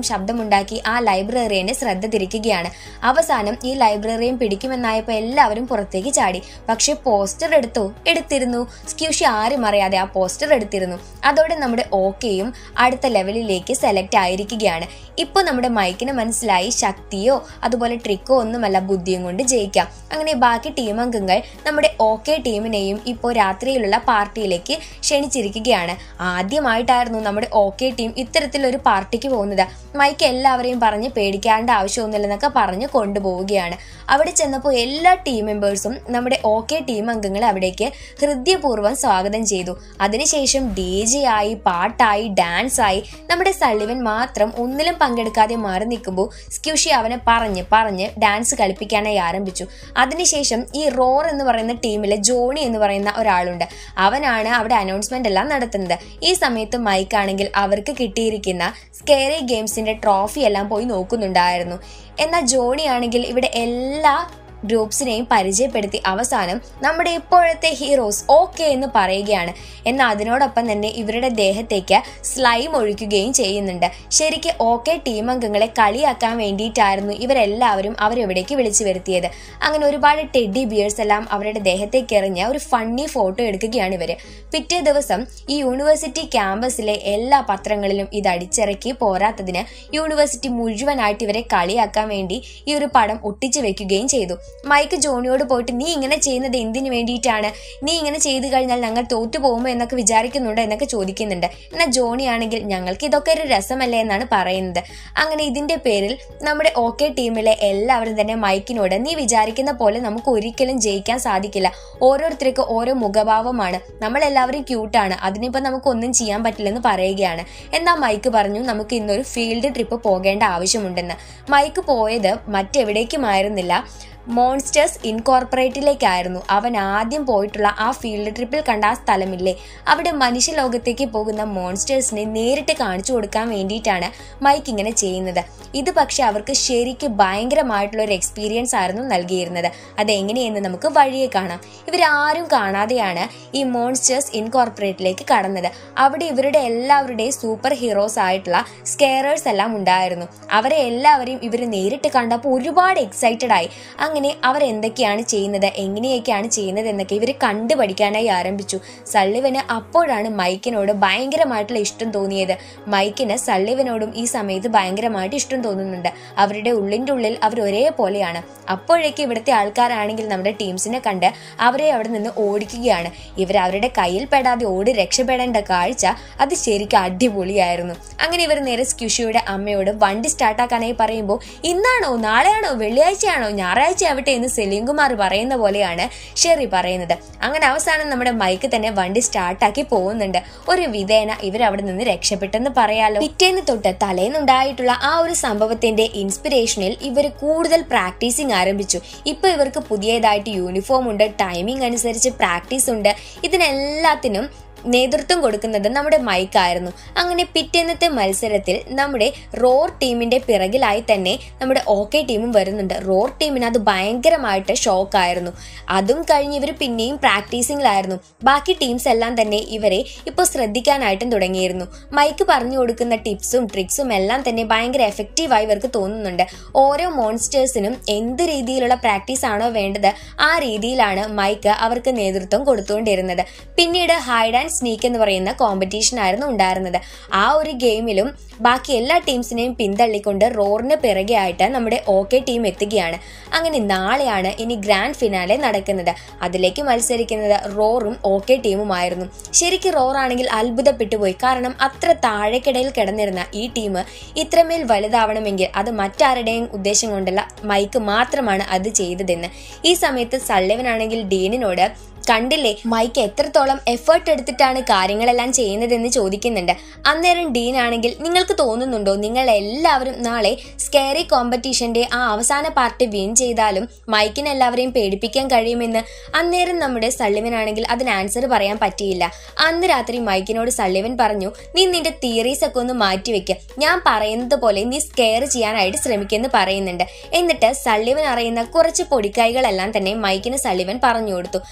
ശബ്ദമുണ്ടാക്കി ആ ലൈബ്രറിയന്റെ ശ്രദ്ധ തിരിക്കുകയാണ് അവസാനം ഈ ലൈബ്രറിയൻ പിടിക്കുമെന്നായപ്പോൾ എല്ലാവരും പുറത്തേക്ക് ചാടി പക്ഷെ പോസ്റ്റർ എടുത്തു എടുത്തിരുന്നു സ്ക്യൂഷി ആരും അറിയാതെ ആ പോസ്റ്റർ എടുത്തിരുന്നു അതോടെ നമ്മുടെ ഓക്കെയും അടുത്ത ലെവലിലേക്ക് സെലക്ട് ആയിരിക്കുകയാണ് ഇപ്പോൾ നമ്മുടെ മൈക്കിന് മനസ്സിലായി ശക്തിയോ അതുപോലെ ട്രിക്കോ ഒന്നുമല്ല ബുദ്ധിയും കൊണ്ട് ജയിക്കാം അങ്ങനെ ബാക്കി ടീം അംഗങ്ങൾ നമ്മുടെ ഓക്കെ ടീമിനെയും ഇപ്പോൾ രാത്രിയിലുള്ള പാർട്ടിയിലേക്ക് ക്ഷണിച്ചിരിക്കുകയാണ് ആദ്യമായിട്ടായിരുന്നു നമ്മുടെ ഓക്കെ ടീം ഇത്തരത്തിലൊരു പാർട്ടിക്ക് പോകുന്നത് മൈക്ക് എല്ലാവരെയും പറഞ്ഞ് പേടിക്കാണ്ട് ആവശ്യമൊന്നുമില്ലെന്നൊക്കെ പറഞ്ഞ് കൊണ്ടുപോവുകയാണ് അവിടെ ചെന്നപ്പോൾ എല്ലാ ടീം മെമ്പേഴ്സും നമ്മുടെ ഓക്കെ ടീം അംഗങ്ങളെ അവിടേക്ക് ഹൃദയപൂർവ്വം സ്വാഗതം ചെയ്തു അതിനുശേഷം ഡി ജെ ആയി പാട്ടായി ഡാൻസ് ആയി നമ്മുടെ സള്ളിവൻ മാത്രം ഒന്നിലും പങ്കെടുക്കാതെ മാറി നിൽക്കുമ്പോൾ സ്ക്യൂഷി അവനെ പറഞ്ഞ് പറഞ്ഞ് ഡാൻസ് കളിപ്പിക്കാനായി ആരംഭിച്ചു അതിനുശേഷം ഈ റോർ എന്ന് പറയുന്ന ടീമിലെ ജോണി എന്ന് പറയുന്ന ഒരാളുണ്ട് അവനാണ് അവിടെ അനൗൺസ്മെന്റ് എല്ലാം നടത്തുന്നത് ഈ സമയത്ത് മൈക്ക് ആണെങ്കിൽ അവർക്ക് കിട്ടിയിരിക്കുന്ന സ്കേറി ഗെയിംസിന്റെ ട്രോഫി എല്ലാം പോയി നോക്കുന്നുണ്ടായിരുന്നു എന്നാൽ ജോണി ആണെങ്കിൽ ഇവിടെ എല്ലാ ഗ്രൂപ്പ്സിനെയും പരിചയപ്പെടുത്തി അവസാനം നമ്മുടെ ഇപ്പോഴത്തെ ഹീറോസ് ഓക്കെ എന്ന് പറയുകയാണ് എന്നാൽ അതിനോടൊപ്പം തന്നെ ഇവരുടെ ദേഹത്തേക്ക് സ്ലൈം ഒഴിക്കുകയും ചെയ്യുന്നുണ്ട് ശരിക്ക് ഓക്കെ ടീം അംഗങ്ങളെ കളിയാക്കാൻ വേണ്ടിയിട്ടായിരുന്നു ഇവരെല്ലാവരും അവരെവിടേക്ക് വിളിച്ചു വരുത്തിയത് അങ്ങനെ ഒരുപാട് ടെഡി ബിയേഴ്സ് എല്ലാം അവരുടെ ദേഹത്തേക്ക് എറിഞ്ഞ് ഒരു ഫണ്ണി ഫോട്ടോ എടുക്കുകയാണ് ഇവര് പിറ്റേ ദിവസം ഈ യൂണിവേഴ്സിറ്റി ക്യാമ്പസിലെ എല്ലാ പത്രങ്ങളിലും ഇത് അടിച്ചിറക്കി പോരാത്തതിന് യൂണിവേഴ്സിറ്റി മുഴുവനായിട്ട് ഇവരെ കളിയാക്കാൻ വേണ്ടി ഈ ഒരു പടം ഒട്ടിച്ചു വെക്കുകയും ചെയ്തു മൈക്ക് ജോണിയോട് പോയിട്ട് നീ ഇങ്ങനെ ചെയ്യുന്നത് എന്തിനു വേണ്ടിയിട്ടാണ് നീ ഇങ്ങനെ ചെയ്തു കഴിഞ്ഞാൽ ഞങ്ങൾ തോറ്റു പോകുമോ എന്നൊക്കെ വിചാരിക്കുന്നുണ്ടോ എന്നൊക്കെ ചോദിക്കുന്നുണ്ട് എന്നാൽ ജോണി ആണെങ്കിൽ ഞങ്ങൾക്ക് ഇതൊക്കെ ഒരു രസമല്ലേ എന്നാണ് പറയുന്നത് അങ്ങനെ ഇതിന്റെ പേരിൽ നമ്മുടെ ഓക്കെ ടീമിലെ എല്ലാവരും തന്നെ മൈക്കിനോട് നീ വിചാരിക്കുന്ന പോലെ നമുക്ക് ഒരിക്കലും ജയിക്കാൻ സാധിക്കില്ല ഓരോരുത്തർക്ക് ഓരോ മുഖഭാവമാണ് നമ്മൾ എല്ലാവരും ക്യൂട്ടാണ് അതിനിപ്പോ നമുക്ക് ഒന്നും ചെയ്യാൻ പറ്റില്ലെന്ന് പറയുകയാണ് എന്നാൽ മൈക്ക് പറഞ്ഞു നമുക്ക് ഇന്നൊരു ഫീൽഡ് ട്രിപ്പ് പോകേണ്ട ആവശ്യമുണ്ടെന്ന് മൈക്ക് പോയത് മറ്റെവിടേക്കുമായിരുന്നില്ല മോൺസ്റ്റേഴ്സ് ഇൻകോർപ്പറേറ്റിലേക്കായിരുന്നു അവൻ ആദ്യം പോയിട്ടുള്ള ആ ഫീൽഡ് ട്രിപ്പിൽ കണ്ട ആ സ്ഥലമില്ലേ അവിടെ മനുഷ്യലോകത്തേക്ക് പോകുന്ന മോൺസ്റ്റേഴ്സിനെ നേരിട്ട് കാണിച്ചു കൊടുക്കാൻ വേണ്ടിയിട്ടാണ് മൈക്ക് ഇങ്ങനെ ചെയ്യുന്നത് ഇത് പക്ഷെ അവർക്ക് ശരിക്ക് ഭയങ്കരമായിട്ടുള്ള ഒരു എക്സ്പീരിയൻസ് ആയിരുന്നു നൽകിയിരുന്നത് അതെങ്ങനെയെന്ന് നമുക്ക് വഴിയെ കാണാം ഇവരാരും കാണാതെയാണ് ഈ മോൺസ്റ്റേഴ്സ് ഇൻകോർപ്പറേറ്റിലേക്ക് കടന്നത് അവിടെ ഇവരുടെ എല്ലാവരുടെയും സൂപ്പർ ഹീറോസ് ആയിട്ടുള്ള സ്കെയറേഴ്സ് എല്ലാം ഉണ്ടായിരുന്നു അവരെ എല്ലാവരെയും ഇവർ നേരിട്ട് കണ്ടപ്പോൾ ഒരുപാട് എക്സൈറ്റഡ് ആയി അങ്ങനെ അവർ എന്തൊക്കെയാണ് ചെയ്യുന്നത് എങ്ങനെയൊക്കെയാണ് ചെയ്യുന്നത് എന്നൊക്കെ ഇവർ കണ്ടുപഠിക്കാനായി ആരംഭിച്ചു സള്ളിവന് അപ്പോഴാണ് മൈക്കിനോട് ഭയങ്കരമായിട്ടുള്ള ഇഷ്ടം തോന്നിയത് മൈക്കിന് സള്ളിവനോടും ഈ സമയത്ത് ഭയങ്കരമായിട്ട് ഇഷ്ടം തോന്നുന്നുണ്ട് അവരുടെ ഉള്ളിൻ്റെ ഉള്ളിൽ അവർ ഒരേപോലെയാണ് അപ്പോഴേക്ക് ഇവിടുത്തെ ആൾക്കാരാണെങ്കിൽ നമ്മുടെ ടീംസിനെ കണ്ട് അവരെ അവിടെ നിന്ന് ഓടിക്കുകയാണ് ഇവർ അവരുടെ കയ്യിൽ പെടാതെ ഓടി രക്ഷപ്പെടേണ്ട കാഴ്ച അത് ശരിക്കും അടിപൊളിയായിരുന്നു അങ്ങനെ ഇവർ നേരെ സ്ക്യൂഷിയുടെ അമ്മയോട് വണ്ടി സ്റ്റാർട്ടാക്കാനായി പറയുമ്പോൾ ഇന്നാണോ നാളെയാണോ വെള്ളിയാഴ്ചയാണോ ഞായറാഴ്ച ആവട്ടെ എന്ന് സെലീം കുമാർ പറയുന്ന പോലെയാണ് ഷെറി പറയുന്നത് അങ്ങനെ അവസാനം നമ്മുടെ മൈക്ക് തന്നെ വണ്ടി സ്റ്റാർട്ടാക്കി പോകുന്നുണ്ട് ഒരു വിധേന ഇവർ അവിടെ നിന്ന് രക്ഷപ്പെട്ടെന്ന് പറയാലോ പിറ്റേന്ന് തൊട്ട് തലേന്നുണ്ടായിട്ടുള്ള ആ ഒരു സംഭവത്തിന്റെ ഇൻസ്പിറേഷനിൽ ഇവർ കൂടുതൽ പ്രാക്ടീസിങ് ആരംഭിച്ചു ഇപ്പൊ ഇവർക്ക് പുതിയതായിട്ട് യൂണിഫോം ഉണ്ട് ടൈമിംഗ് അനുസരിച്ച് പ്രാക്ടീസ് ഉണ്ട് ഇതിനെല്ലാത്തിനും നേതൃത്വം കൊടുക്കുന്നത് നമ്മുടെ മൈക്കായിരുന്നു അങ്ങനെ പിറ്റേന്നത്തെ മത്സരത്തിൽ നമ്മുടെ റോർ ടീമിന്റെ പിറകിലായി തന്നെ നമ്മുടെ ഓക്കെ ടീമും വരുന്നുണ്ട് റോർ ടീമിന് അത് ഭയങ്കരമായിട്ട് ഷോക്കായിരുന്നു അതും കഴിഞ്ഞ് ഇവർ പിന്നെയും പ്രാക്ടീസിംഗിലായിരുന്നു ബാക്കി ടീംസ് എല്ലാം തന്നെ ഇവരെ ഇപ്പോൾ ശ്രദ്ധിക്കാനായിട്ടും തുടങ്ങിയിരുന്നു മൈക്ക് പറഞ്ഞു കൊടുക്കുന്ന ടിപ്സും ട്രിക്സും എല്ലാം തന്നെ ഭയങ്കര എഫക്റ്റീവായി ഇവർക്ക് തോന്നുന്നുണ്ട് ഓരോ മോൺസ്റ്റേഴ്സിനും എന്ത് രീതിയിലുള്ള പ്രാക്ടീസ് ആണോ വേണ്ടത് ആ രീതിയിലാണ് മൈക്ക് അവർക്ക് നേതൃത്വം കൊടുത്തുകൊണ്ടിരുന്നത് പിന്നീട് ഹൈഡ് ആൻഡ് സ്നീക്ക് എന്ന് പറയുന്ന കോമ്പറ്റീഷൻ ആയിരുന്നു ഉണ്ടായിരുന്നത് ആ ഒരു ഗെയിമിലും ബാക്കി എല്ലാ ടീംസിനെയും പിന്തള്ളിക്കൊണ്ട് റോറിന് പിറകെ ആയിട്ട് നമ്മുടെ ഓക്കെ ടീം എത്തുകയാണ് അങ്ങനെ നാളെയാണ് ഇനി ഗ്രാൻഡ് ഫിനാലെ നടക്കുന്നത് അതിലേക്ക് മത്സരിക്കുന്നത് റോറും ഓക്കെ ടീമുമായിരുന്നു ശരിക്കും റോർ ആണെങ്കിൽ അത്ഭുതപ്പെട്ടു പോയി കാരണം അത്ര താഴേക്കിടയിൽ കിടന്നിരുന്ന ഈ ടീം ഇത്രമേൽ വലുതാവണമെങ്കിൽ അത് മറ്റാരുടെയും ഉദ്ദേശം കൊണ്ടല്ല മൈക്ക് മാത്രമാണ് അത് ചെയ്തതെന്ന് ഈ സമയത്ത് സള്ളിവനാണെങ്കിൽ ഡീനിനോട് കണ്ടില്ലേ മൈക്ക് എത്രത്തോളം എഫേർട്ട് എടുത്തിട്ടാണ് കാര്യങ്ങളെല്ലാം ചെയ്യുന്നതെന്ന് ചോദിക്കുന്നുണ്ട് അന്നേരം ഡീൻ ആണെങ്കിൽ നിങ്ങൾക്ക് തോന്നുന്നുണ്ടോ നിങ്ങൾ എല്ലാവരും നാളെ സ്കേറി കോമ്പറ്റീഷന്റെ ആ അവസാന പാർട്ടി വിൻ ചെയ്താലും മൈക്കിന് എല്ലാവരെയും പേടിപ്പിക്കാൻ കഴിയുമെന്ന് അന്നേരം നമ്മുടെ സള്ളിവനാണെങ്കിൽ അതിന് ആൻസർ പറയാൻ പറ്റിയില്ല അന്ന് രാത്രി മൈക്കിനോട് സള്ളിവൻ പറഞ്ഞു നീ നിന്റെ തിയറീസ് ഒക്കെ ഒന്ന് മാറ്റിവെക്ക് ഞാൻ പറയുന്നത് പോലെ നീ സ്കെയർ ചെയ്യാനായിട്ട് ശ്രമിക്കുമെന്ന് പറയുന്നുണ്ട് എന്നിട്ട് സള്ളിവൻ അറിയുന്ന കുറച്ച് പൊടിക്കൈകളെല്ലാം തന്നെ മൈക്കിന് സള്ളിവൻ പറഞ്ഞു കൊടുത്തു അന്നേരം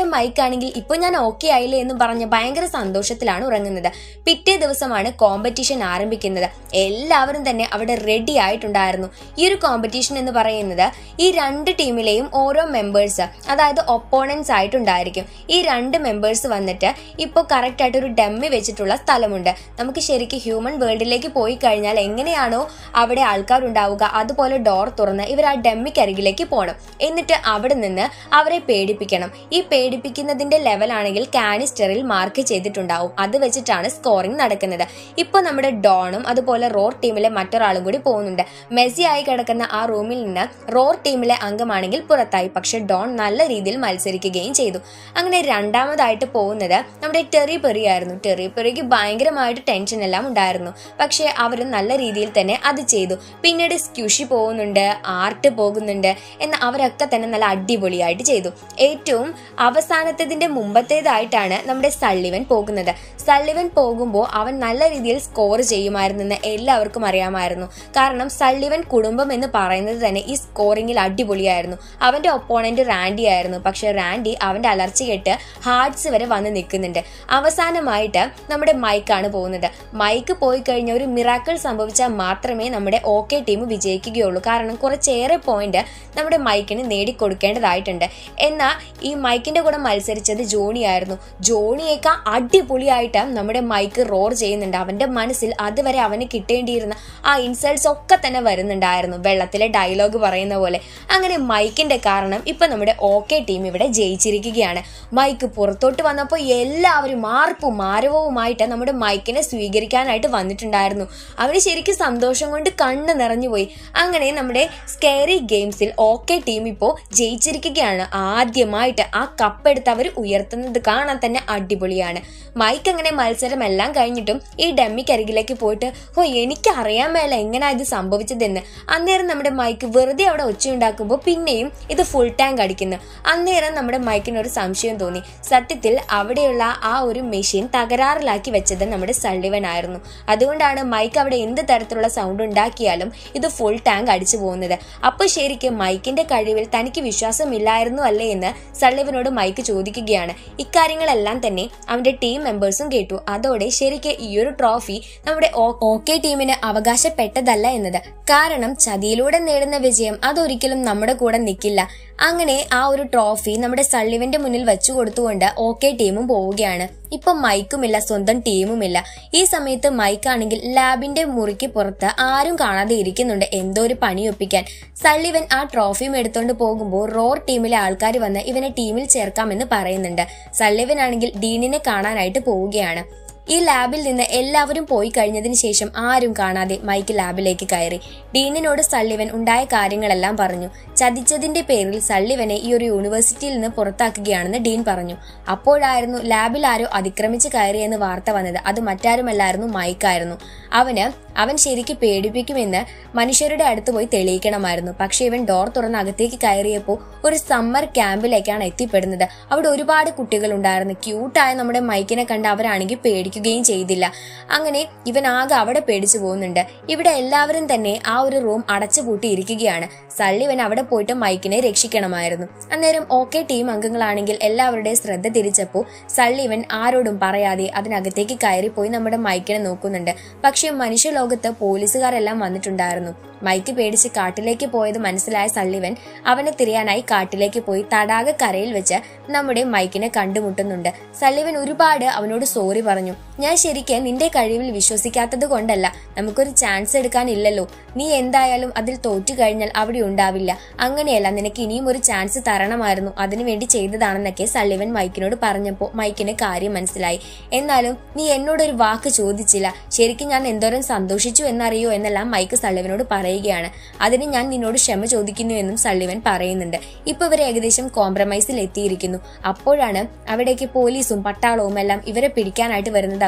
അന്നേരം മൈക്ക് ആണെങ്കിൽ ഇപ്പൊ ഞാൻ ഓക്കെ ആയില്ലേ എന്ന് പറഞ്ഞ് ഭയങ്കര സന്തോഷത്തിലാണ് ഉറങ്ങുന്നത് പിറ്റേ ദിവസമാണ് കോമ്പറ്റീഷൻ ആരംഭിക്കുന്നത് എല്ലാവരും തന്നെ അവിടെ റെഡി ആയിട്ടുണ്ടായിരുന്നു ഈ ഒരു കോമ്പറ്റീഷൻ എന്ന് പറയുന്നത് ഈ രണ്ട് ടീമിലെയും ഓരോ മെമ്പേഴ്സ് അതായത് ഒപ്പോണൻസ് ആയിട്ടുണ്ടായിരിക്കും ഈ രണ്ട് മെമ്പേഴ്സ് വന്നിട്ട് ഇപ്പോൾ കറക്റ്റ് ആയിട്ട് ഒരു ഡമ്മി വെച്ചിട്ടുള്ള സ്ഥലമുണ്ട് നമുക്ക് ശരിക്കും ഹ്യൂമൻ വേൾഡിലേക്ക് പോയി കഴിഞ്ഞാൽ എങ്ങനെയാണോ അവിടെ ആൾക്കാരുണ്ടാവുക അതുപോലെ ഡോർ തുറന്ന് ഇവർ ആ ഡമ്മിക്കരികിലേക്ക് പോകണം എന്നിട്ട് അവിടെ നിന്ന് അവരെ പേടിപ്പിക്കണം ഈ പേടിപ്പിക്കുന്നതിന്റെ ലെവലാണെങ്കിൽ കാനിസ്റ്ററിൽ മാർക്ക് ചെയ്തിട്ടുണ്ടാവും അത് വെച്ചിട്ടാണ് സ്കോറിംഗ് നടക്കുന്നത് ഇപ്പൊ നമ്മുടെ ഡോണും അതുപോലെ റോർ ടീമിലെ മറ്റൊരാളും കൂടി പോകുന്നുണ്ട് മെസ്സി ആയി കിടക്കുന്ന ആ റൂമിൽ നിന്ന് റോർ ടീമിലെ അംഗമാണെങ്കിൽ പുറത്തായി പക്ഷെ ഡോൺ നല്ല രീതിയിൽ മത്സരിക്കുകയും ചെയ്തു അങ്ങനെ രണ്ടാമതായിട്ട് പോകുന്നത് നമ്മുടെ ടെറി പെറി ആയിരുന്നു ടെറി പെറിക്ക് ഭയങ്കരമായിട്ട് ടെൻഷൻ എല്ലാം ഉണ്ടായിരുന്നു പക്ഷെ അവർ നല്ല രീതിയിൽ തന്നെ അത് ചെയ്തു പിന്നീട് സ്ക്യൂഷി പോകുന്നുണ്ട് ആർട്ട് പോകുന്നുണ്ട് എന്ന് അവരൊക്കെ തന്നെ നല്ല അടിപൊളിയായിട്ട് ചെയ്തു ഏറ്റവും അവസാനത്തതിന്റെ മുമ്പത്തേതായിട്ടാണ് നമ്മുടെ സള്ളിവൻ പോകുന്നത് സള്ളിവൻ പോകുമ്പോൾ അവൻ നല്ല രീതിയിൽ സ്കോർ ചെയ്യുമായിരുന്നെന്ന് എല്ലാവർക്കും അറിയാമായിരുന്നു കാരണം സള്ളിവൻ കുടുംബം എന്ന് പറയുന്നത് തന്നെ ഈ സ്കോറിംഗിൽ അടിപൊളിയായിരുന്നു അവന്റെ ഒപ്പോണന്റ് റാൻഡി ആയിരുന്നു പക്ഷെ റാൻഡി അവന്റെ അലർച്ച കേട്ട് ഹാർട്സ് വരെ വന്ന് നിൽക്കുന്നുണ്ട് അവസാനമായിട്ട് നമ്മുടെ മൈക്കാണ് പോകുന്നത് മൈക്ക് പോയി കഴിഞ്ഞ ഒരു മിറാക്കിൾ സംഭവിച്ചാൽ മാത്രമേ നമ്മുടെ ഓക്കെ ടീം വിജയിക്കുകയുള്ളൂ കാരണം കുറച്ചേറെ പോയിന്റ് നമ്മുടെ മൈക്കിന് നേടിക്കൊടുക്കേണ്ടതായിട്ടുണ്ട് എന്നാൽ ഈ മൈക്കിന്റെ കൂടെ മത്സരിച്ചത് ജോണി ആയിരുന്നു ജോണിയേക്കാൾ അടിപൊളിയായിട്ട് നമ്മുടെ മൈക്ക് റോർ ചെയ്യുന്നുണ്ട് അവന്റെ മനസ്സിൽ അതുവരെ അവന് കിട്ടേണ്ടിയിരുന്ന ആ ഇൻസൾട്ട്സ് ഒക്കെ തന്നെ വരുന്നുണ്ടായിരുന്നു വെള്ളത്തിലെ ഡയലോഗ് പറയുന്ന പോലെ അങ്ങനെ മൈക്കിന്റെ കാരണം ഇപ്പൊ നമ്മുടെ ഓക്കെ ടീം ഇവിടെ ജയിച്ചിരിക്കുകയാണ് മൈക്ക് പുറത്തോട്ട് വന്നപ്പോൾ എല്ലാവരും മാർപ്പും മാരവവുമായിട്ട് നമ്മുടെ മൈക്കിനെ സ്വീകരിക്കാനായിട്ട് വന്നിട്ടുണ്ടായിരുന്നു അവന് ശരിക്കും സന്തോഷം കൊണ്ട് കണ്ണ് നിറഞ്ഞുപോയി അങ്ങനെ നമ്മുടെ സ്കേറി ഗെയിംസിൽ ഓക്കെ ടീം ഇപ്പോൾ ജയിച്ചിരിക്കുകയാണ് ആദ്യമായിട്ട് ആ കപ്പ് എടുത്ത് അവർ ഉയർത്തുന്നത് കാണാൻ തന്നെ അടിപൊളിയാണ് മൈക്ക് അങ്ങനെ മത്സരം എല്ലാം കഴിഞ്ഞിട്ടും ഈ ഡമ്മിക്കരികിലേക്ക് പോയിട്ട് ഓ എനിക്ക് അറിയാൻ മേല എങ്ങനെയാ ഇത് സംഭവിച്ചതെന്ന് അന്നേരം നമ്മുടെ മൈക്ക് വെറുതെ അവിടെ ഒച്ചയുണ്ടാക്കുമ്പോൾ പിന്നെയും ഇത് ഫുൾ ടാങ്ക് അടിക്കുന്നു അന്നേരം നമ്മുടെ മൈക്കിന് ഒരു സംശയം തോന്നി സത്യത്തിൽ അവിടെയുള്ള ആ ഒരു മെഷീൻ തകരാറിലാക്കി വെച്ചത് നമ്മുടെ സള്ളിവൻ ആയിരുന്നു അതുകൊണ്ടാണ് മൈക്ക് അവിടെ എന്ത് തരത്തിലുള്ള സൗണ്ട് ഉണ്ടാക്കിയാലും ഇത് ഫുൾ ടാങ്ക് അടിച്ചു പോകുന്നത് അപ്പൊ ശരിക്കും മൈക്കിന്റെ കഴിവിൽ തനിക്ക് വിശ്വാസമില്ലായിരുന്നു അല്ലേ എന്ന് സള്ളിവനോട് മൈക്ക് ചോദിക്കുകയാണ് ഇക്കാര്യങ്ങളെല്ലാം തന്നെ അവന്റെ ടീം മെമ്പേഴ്സും കേട്ടു അതോടെ ശരിക്കും ഈ ഒരു ട്രോഫി നമ്മുടെ ഓക്കെ ടീമിന് അവകാശപ്പെട്ടതല്ല എന്നത് കാരണം ചതിയിലൂടെ നേടുന്ന വിജയം അതൊരിക്കലും നമ്മുടെ കൂടെ നിൽക്കില്ല അങ്ങനെ ആ ഒരു ട്രോഫി നമ്മുടെ സള്ളിവന്റെ മുന്നിൽ വെച്ചു കൊടുത്തുകൊണ്ട് ഓക്കെ ടീമും പോവുകയാണ് ഇപ്പൊ മൈക്കുമില്ല സ്വന്തം ടീമുമില്ല ഈ സമയത്ത് മൈക്കാണെങ്കിൽ ലാബിന്റെ മുറിക്ക് പുറത്ത് ആരും കാണാതെ ഇരിക്കുന്നുണ്ട് എന്തോ ഒരു പണിയൊപ്പിക്കാൻ സള്ളിവൻ ആ ട്രോഫിയും എടുത്തോണ്ട് പോകുമ്പോൾ റോർ ടീമിലെ ആൾക്കാർ വന്ന് ഇവനെ ടീമിൽ ചേർക്കാമെന്ന് പറയുന്നുണ്ട് സള്ളിവൻ ആണെങ്കിൽ ഡീനിനെ കാണാനായിട്ട് പോവുകയാണ് ഈ ലാബിൽ നിന്ന് എല്ലാവരും പോയി കഴിഞ്ഞതിന് ശേഷം ആരും കാണാതെ മൈക്ക് ലാബിലേക്ക് കയറി ഡീനിനോട് സള്ളിവൻ ഉണ്ടായ കാര്യങ്ങളെല്ലാം പറഞ്ഞു ചതിച്ചതിന്റെ പേരിൽ സള്ളിവനെ ഈ ഒരു യൂണിവേഴ്സിറ്റിയിൽ നിന്ന് പുറത്താക്കുകയാണെന്ന് ഡീൻ പറഞ്ഞു അപ്പോഴായിരുന്നു ലാബിൽ ആരോ അതിക്രമിച്ച് കയറിയെന്ന് വാർത്ത വന്നത് അത് മറ്റാരുമല്ലായിരുന്നു മൈക്കായിരുന്നു അവന് അവൻ ശരിക്ക് പേടിപ്പിക്കുമെന്ന് മനുഷ്യരുടെ അടുത്ത് പോയി തെളിയിക്കണമായിരുന്നു പക്ഷെ ഇവൻ ഡോർ തുറന്ന് അകത്തേക്ക് കയറിയപ്പോൾ ഒരു സമ്മർ ക്യാമ്പിലേക്കാണ് എത്തിപ്പെടുന്നത് അവിടെ ഒരുപാട് കുട്ടികൾ ഉണ്ടായിരുന്നു ക്യൂട്ടായ നമ്മുടെ മൈക്കിനെ കണ്ട് അവരാണെങ്കിൽ പേടിക്കുകയും ചെയ്തില്ല അങ്ങനെ ഇവൻ ആകെ അവിടെ പേടിച്ചു പോകുന്നുണ്ട് ഇവിടെ എല്ലാവരും തന്നെ ആ ഒരു റൂം അടച്ചുപൂട്ടി ഇരിക്കുകയാണ് സള്ളിവൻ അവിടെ പോയിട്ട് മൈക്കിനെ രക്ഷിക്കണമായിരുന്നു അന്നേരം ഓക്കെ ടീം അംഗങ്ങളാണെങ്കിൽ എല്ലാവരുടെയും ശ്രദ്ധ തിരിച്ചപ്പോൾ സള്ളിവൻ ആരോടും പറയാതെ അതിനകത്തേക്ക് കയറിപ്പോയി നമ്മുടെ മൈക്കിനെ നോക്കുന്നുണ്ട് പക്ഷെ മനുഷ്യലോകത്ത് പോലീസുകാരെല്ലാം വന്നിട്ടുണ്ടായിരുന്നു മൈക്ക് പേടിച്ച് കാട്ടിലേക്ക് പോയത് മനസ്സിലായ സള്ളിവൻ അവനെ തിരയാനായി കാട്ടിലേക്ക് പോയി തടാക കരയിൽ വെച്ച് നമ്മുടെ മൈക്കിനെ കണ്ടുമുട്ടുന്നുണ്ട് സള്ളിവൻ ഒരുപാട് അവനോട് സോറി പറഞ്ഞു ഞാൻ ശരിക്കും നിന്റെ കഴിവിൽ വിശ്വസിക്കാത്തത് കൊണ്ടല്ല നമുക്കൊരു ചാൻസ് എടുക്കാനില്ലല്ലോ നീ എന്തായാലും അതിൽ തോറ്റു കഴിഞ്ഞാൽ അവിടെ ഉണ്ടാവില്ല അങ്ങനെയല്ല നിനക്ക് ഇനിയും ഒരു ചാൻസ് തരണമായിരുന്നു അതിനുവേണ്ടി ചെയ്തതാണെന്നൊക്കെ സള്ളിവൻ മൈക്കിനോട് പറഞ്ഞപ്പോൾ മൈക്കിന് കാര്യം മനസ്സിലായി എന്നാലും നീ എന്നോടൊരു വാക്ക് ചോദിച്ചില്ല ശരിക്കും ഞാൻ എന്തോരം സന്തോഷിച്ചു എന്നറിയോ എന്നെല്ലാം മൈക്ക് സള്ളിവനോട് പറയുകയാണ് അതിന് ഞാൻ നിന്നോട് ക്ഷമ ചോദിക്കുന്നു എന്നും സള്ളിവൻ പറയുന്നുണ്ട് ഇപ്പൊ ഇവർ ഏകദേശം കോംപ്രമൈസിൽ എത്തിയിരിക്കുന്നു അപ്പോഴാണ് അവിടേക്ക് പോലീസും പട്ടാളവും എല്ലാം ഇവരെ പിടിക്കാനായിട്ട് വരുന്നത് അവർ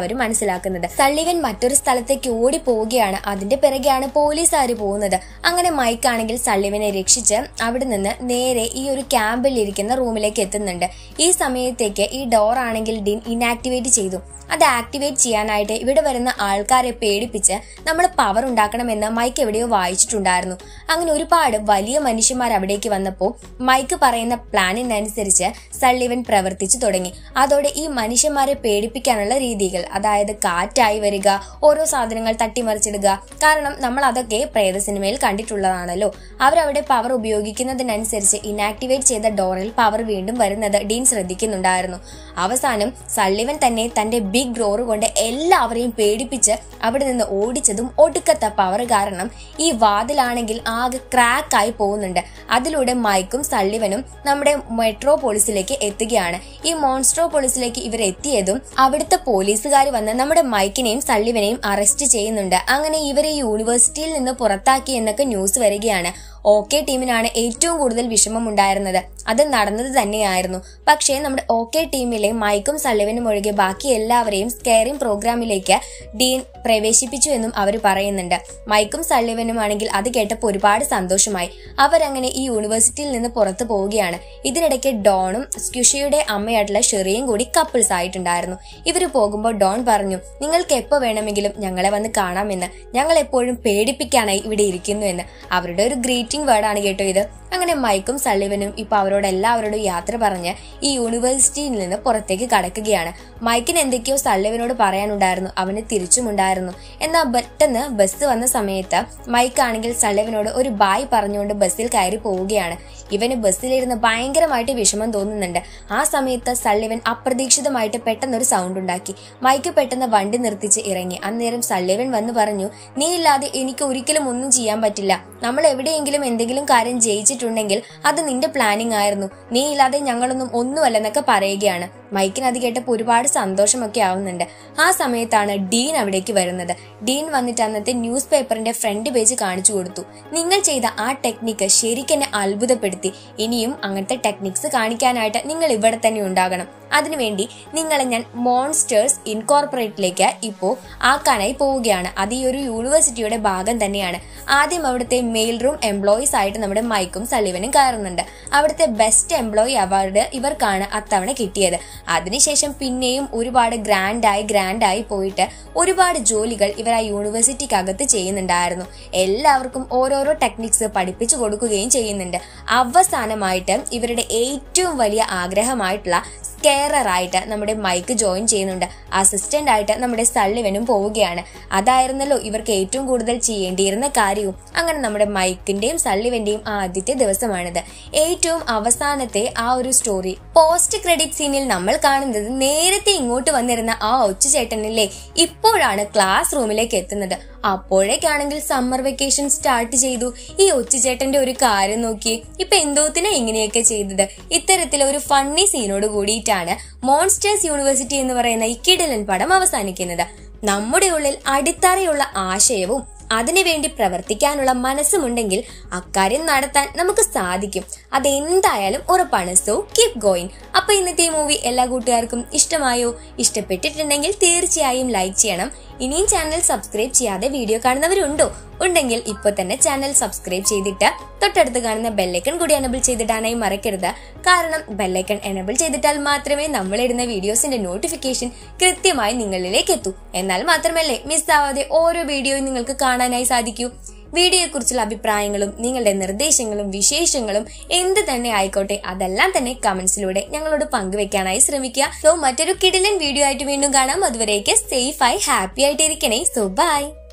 അവർ മനസ്സിലാക്കുന്നത് സള്ളിവൻ മറ്റൊരു സ്ഥലത്തേക്ക് ഓടി പോവുകയാണ് അതിന്റെ പിറകെയാണ് പോലീസുകാർ പോകുന്നത് അങ്ങനെ മൈക്ക് ആണെങ്കിൽ സള്ളിവനെ രക്ഷിച്ച് അവിടെ നിന്ന് നേരെ ഈ ഒരു ക്യാമ്പിൽ ഇരിക്കുന്ന റൂമിലേക്ക് എത്തുന്നുണ്ട് ഈ സമയത്തേക്ക് ഈ ഡോർ ആണെങ്കിൽ ഡിൻ ഇനാക്ടിവേറ്റ് ചെയ്തു അത് ആക്ടിവേറ്റ് ചെയ്യാനായിട്ട് ഇവിടെ വരുന്ന ആൾക്കാരെ പേടിപ്പിച്ച് നമ്മൾ പവർ ഉണ്ടാക്കണമെന്ന് മൈക്ക് എവിടെയോ വായിച്ചിട്ടുണ്ടായിരുന്നു അങ്ങനെ ഒരുപാട് വലിയ മനുഷ്യന്മാർ അവിടേക്ക് വന്നപ്പോൾ മൈക്ക് പറയുന്ന പ്ലാനിനനുസരിച്ച് സള്ളിവൻ പ്രവർത്തിച്ചു തുടങ്ങി അതോടെ ഈ മനുഷ്യന്മാരെ പേടിപ്പിക്കാനുള്ള രീതികൾ അതായത് കാറ്റായി വരിക ഓരോ സാധനങ്ങൾ തട്ടിമറിച്ചിടുക കാരണം നമ്മൾ അതൊക്കെ പ്രേത സിനിമയിൽ കണ്ടിട്ടുള്ളതാണല്ലോ അവരവിടെ പവർ ഉപയോഗിക്കുന്നതിനനുസരിച്ച് ഇനാക്ടിവേറ്റ് ചെയ്ത ഡോറിൽ പവർ വീണ്ടും വരുന്നത് ഡീൻ ശ്രദ്ധിക്കുന്നുണ്ടായിരുന്നു അവസാനം സള്ളിവൻ തന്നെ തന്റെ ബിഗ് ഡോർ കൊണ്ട് എല്ലാവരെയും പേടിപ്പിച്ച് അവിടെ നിന്ന് ഓടിച്ചതും ഒടുക്കത്തെ പവർ കാരണം ഈ വാതിലാണെങ്കിൽ ആകെ ക്രാക്ക് ആയി പോകുന്നുണ്ട് അതിലൂടെ മൈക്കും സള്ളിവനും നമ്മുടെ മെട്രോപോളിസിലേക്ക് എത്തുകയാണ് ഈ മോൺസ്ട്രോപോളിസിലേക്ക് ഇവർ എത്തിയതും അവിടുത്തെ പോലീസുകാർ വന്ന് നമ്മുടെ മൈക്കിനെയും സള്ളിവനെയും അറസ്റ്റ് ചെയ്യുന്നുണ്ട് അങ്ങനെ ഇവരെ യൂണിവേഴ്സിറ്റിയിൽ നിന്ന് പുറത്താക്കി എന്നൊക്കെ ന്യൂസ് വരികയാണ് ഓക്കെ ടീമിനാണ് ഏറ്റവും കൂടുതൽ വിഷമം ഉണ്ടായിരുന്നത് അത് നടന്നത് തന്നെയായിരുന്നു പക്ഷേ നമ്മുടെ ഓക്കെ ടീമിലെ മൈക്കും സള്ളിവനും ഒഴികെ ബാക്കി എല്ലാവരെയും സ്കെയറിംഗ് പ്രോഗ്രാമിലേക്ക് ഡീൻ പ്രവേശിപ്പിച്ചു എന്നും അവർ പറയുന്നുണ്ട് മൈക്കും സള്ളിവനും ആണെങ്കിൽ അത് കേട്ടപ്പോൾ ഒരുപാട് സന്തോഷമായി അവരങ്ങനെ ഈ യൂണിവേഴ്സിറ്റിയിൽ നിന്ന് പുറത്തു പോവുകയാണ് ഇതിനിടയ്ക്ക് ഡോണും സ്ക്യുഷിയുടെ അമ്മയായിട്ടുള്ള ഷെറിയും കൂടി കപ്പിൾസ് ആയിട്ടുണ്ടായിരുന്നു ഇവർ പോകുമ്പോൾ ഡോൺ പറഞ്ഞു നിങ്ങൾക്ക് എപ്പോൾ വേണമെങ്കിലും ഞങ്ങളെ വന്ന് കാണാമെന്ന് ഞങ്ങൾ എപ്പോഴും പേടിപ്പിക്കാനായി ഇവിടെ ഇരിക്കുന്നു എന്ന് അവരുടെ ഒരു ഗ്രീറ്റിംഗ് വേർഡാണ് കേട്ടോ ഇത് അങ്ങനെ മൈക്കും സള്ളിവനും ഇപ്പൊ അവരോട് എല്ലാവരോടും യാത്ര പറഞ്ഞ് ഈ യൂണിവേഴ്സിറ്റിയിൽ നിന്ന് പുറത്തേക്ക് കടക്കുകയാണ് മൈക്കിന് എന്തൊക്കെയോ സള്ളിവനോട് പറയാനുണ്ടായിരുന്നു അവന് തിരിച്ചുമുണ്ടായിരുന്നു എന്നാൽ പെട്ടെന്ന് ബസ് വന്ന സമയത്ത് മൈക്ക് ആണെങ്കിൽ സള്ളിവനോട് ഒരു ബായ് പറഞ്ഞുകൊണ്ട് ബസ്സിൽ കയറി പോവുകയാണ് ഇവന് ബസ്സിലിരുന്ന് ഭയങ്കരമായിട്ട് വിഷമം തോന്നുന്നുണ്ട് ആ സമയത്ത് സള്ളിവൻ അപ്രതീക്ഷിതമായിട്ട് പെട്ടെന്നൊരു സൗണ്ട് ഉണ്ടാക്കി മൈക്ക് പെട്ടെന്ന് വണ്ടി നിർത്തിച്ച് ഇറങ്ങി അന്നേരം സള്ളിവൻ വന്ന് പറഞ്ഞു നീ ഇല്ലാതെ എനിക്ക് ഒരിക്കലും ഒന്നും ചെയ്യാൻ പറ്റില്ല നമ്മൾ എവിടെയെങ്കിലും എന്തെങ്കിലും കാര്യം ജയിച്ചിട്ടുണ്ടെങ്കിൽ അത് നിന്റെ പ്ലാനിങ് ആയിരുന്നു നീ ഇല്ലാതെ ഞങ്ങളൊന്നും ഒന്നുമല്ലെന്നൊക്കെ പറയുകയാണ് മൈക്കിന് അത് കേട്ടപ്പോൾ ഒരുപാട് സന്തോഷമൊക്കെ ആവുന്നുണ്ട് ആ സമയത്താണ് ഡീൻ അവിടേക്ക് വരുന്നത് ഡീൻ വന്നിട്ട് അന്നത്തെ ന്യൂസ് പേപ്പറിന്റെ ഫ്രണ്ട് പേജ് കാണിച്ചു കൊടുത്തു നിങ്ങൾ ചെയ്ത ആ ടെക്നിക്ക് ശരിക്കെന്നെ അത്ഭുതപ്പെടുത്തി ഇനിയും അങ്ങനത്തെ ടെക്നിക്സ് കാണിക്കാനായിട്ട് നിങ്ങൾ ഇവിടെ തന്നെ ഉണ്ടാകണം അതിനുവേണ്ടി നിങ്ങളെ ഞാൻ മോൺസ്റ്റേഴ്സ് ഇൻകോർപ്പറേറ്റിലേക്ക് ഇപ്പോൾ ആക്കാനായി പോവുകയാണ് അത് ഈ ഒരു യൂണിവേഴ്സിറ്റിയുടെ ഭാഗം തന്നെയാണ് ആദ്യം അവിടുത്തെ മെയിൽ റൂം എംപ്ലോയീസ് ആയിട്ട് നമ്മുടെ മൈക്കും സലിവനും കയറുന്നുണ്ട് അവിടുത്തെ ബെസ്റ്റ് എംപ്ലോയി അവാർഡ് ഇവർക്കാണ് അത്തവണ കിട്ടിയത് അതിനുശേഷം പിന്നെയും ഒരുപാട് ഗ്രാൻഡായി ഗ്രാൻഡായി പോയിട്ട് ഒരുപാട് ജോലികൾ ഇവർ ആ യൂണിവേഴ്സിറ്റിക്കകത്ത് ചെയ്യുന്നുണ്ടായിരുന്നു എല്ലാവർക്കും ഓരോരോ ടെക്നിക്സ് പഠിപ്പിച്ചു കൊടുക്കുകയും ചെയ്യുന്നുണ്ട് അവസാനമായിട്ട് ഇവരുടെ ഏറ്റവും വലിയ ആഗ്രഹമായിട്ടുള്ള സ്കെയറർ ആയിട്ട് നമ്മുടെ മൈക്ക് ജോയിൻ ചെയ്യുന്നുണ്ട് അസിസ്റ്റന്റ് ആയിട്ട് നമ്മുടെ സള്ളിവനും പോവുകയാണ് അതായിരുന്നല്ലോ ഇവർക്ക് ഏറ്റവും കൂടുതൽ ചെയ്യേണ്ടിയിരുന്ന കാര്യവും അങ്ങനെ നമ്മുടെ മൈക്കിന്റെയും സള്ളിവന്റെയും ആദ്യത്തെ ദിവസമാണിത് ഏറ്റവും അവസാനത്തെ ആ ഒരു സ്റ്റോറി പോസ്റ്റ് ക്രെഡിറ്റ് സീനിൽ നമ്മൾ കാണുന്നത് നേരത്തെ ഇങ്ങോട്ട് വന്നിരുന്ന ആ ഒച്ചചേട്ടനില്ലേ ഇപ്പോഴാണ് ക്ലാസ് റൂമിലേക്ക് എത്തുന്നത് അപ്പോഴേക്കാണെങ്കിൽ സമ്മർ വെക്കേഷൻ സ്റ്റാർട്ട് ചെയ്തു ഈ ഒച്ചചേട്ടന്റെ ഒരു കാര്യം നോക്കി ഇപ്പൊ എന്തോത്തിനാ ഇങ്ങനെയൊക്കെ ചെയ്തത് ഇത്തരത്തിൽ ഒരു ഫണ്ണി സീനോട് കൂടിയിട്ടാണ് മോൺസ്റ്റേഴ്സ് യൂണിവേഴ്സിറ്റി എന്ന് പറയുന്ന ഈ കിടലൻ പടം അവസാനിക്കുന്നത് നമ്മുടെ ഉള്ളിൽ അടിത്തറയുള്ള ആശയവും അതിനുവേണ്ടി പ്രവർത്തിക്കാനുള്ള മനസ്സുമുണ്ടെങ്കിൽ അക്കാര്യം നടത്താൻ നമുക്ക് സാധിക്കും അതെന്തായാലും ഉറപ്പാണ് സോ കീപ് ഗോയിങ് അപ്പൊ ഇന്നത്തെ ഈ മൂവി എല്ലാ കൂട്ടുകാർക്കും ഇഷ്ടമായോ ഇഷ്ടപ്പെട്ടിട്ടുണ്ടെങ്കിൽ തീർച്ചയായും ലൈക്ക് ചെയ്യണം ഇനിയും ചാനൽ സബ്സ്ക്രൈബ് ചെയ്യാതെ വീഡിയോ കാണുന്നവരുണ്ടോ ഉണ്ടെങ്കിൽ ഇപ്പൊ തന്നെ ചാനൽ സബ്സ്ക്രൈബ് ചെയ്തിട്ട് തൊട്ടടുത്ത് കാണുന്ന ബെല്ലൈക്കൺ കൂടി എനബിൾ ചെയ്തിടാനായി മറക്കരുത് കാരണം ബെല്ലൈക്കൺ എനബിൾ ചെയ്തിട്ടാൽ മാത്രമേ നമ്മൾ ഇടുന്ന വീഡിയോസിന്റെ നോട്ടിഫിക്കേഷൻ കൃത്യമായി നിങ്ങളിലേക്ക് എത്തൂ എന്നാൽ മാത്രമല്ലേ മിസ്സാവാതെ ഓരോ വീഡിയോയും നിങ്ങൾക്ക് കാണാനായി സാധിക്കൂ വീഡിയോയെക്കുറിച്ചുള്ള അഭിപ്രായങ്ങളും നിങ്ങളുടെ നിർദ്ദേശങ്ങളും വിശേഷങ്ങളും എന്ത് തന്നെ ആയിക്കോട്ടെ അതെല്ലാം തന്നെ കമന്റ്സിലൂടെ ഞങ്ങളോട് പങ്കുവെക്കാനായി ശ്രമിക്കുക സോ മറ്റൊരു കിടിലൻ വീഡിയോ ആയിട്ട് വീണ്ടും കാണാം അതുവരേക്ക് സേഫ് ആയി ഹാപ്പി ആയിട്ട് ഇരിക്കണേ സോ ബൈ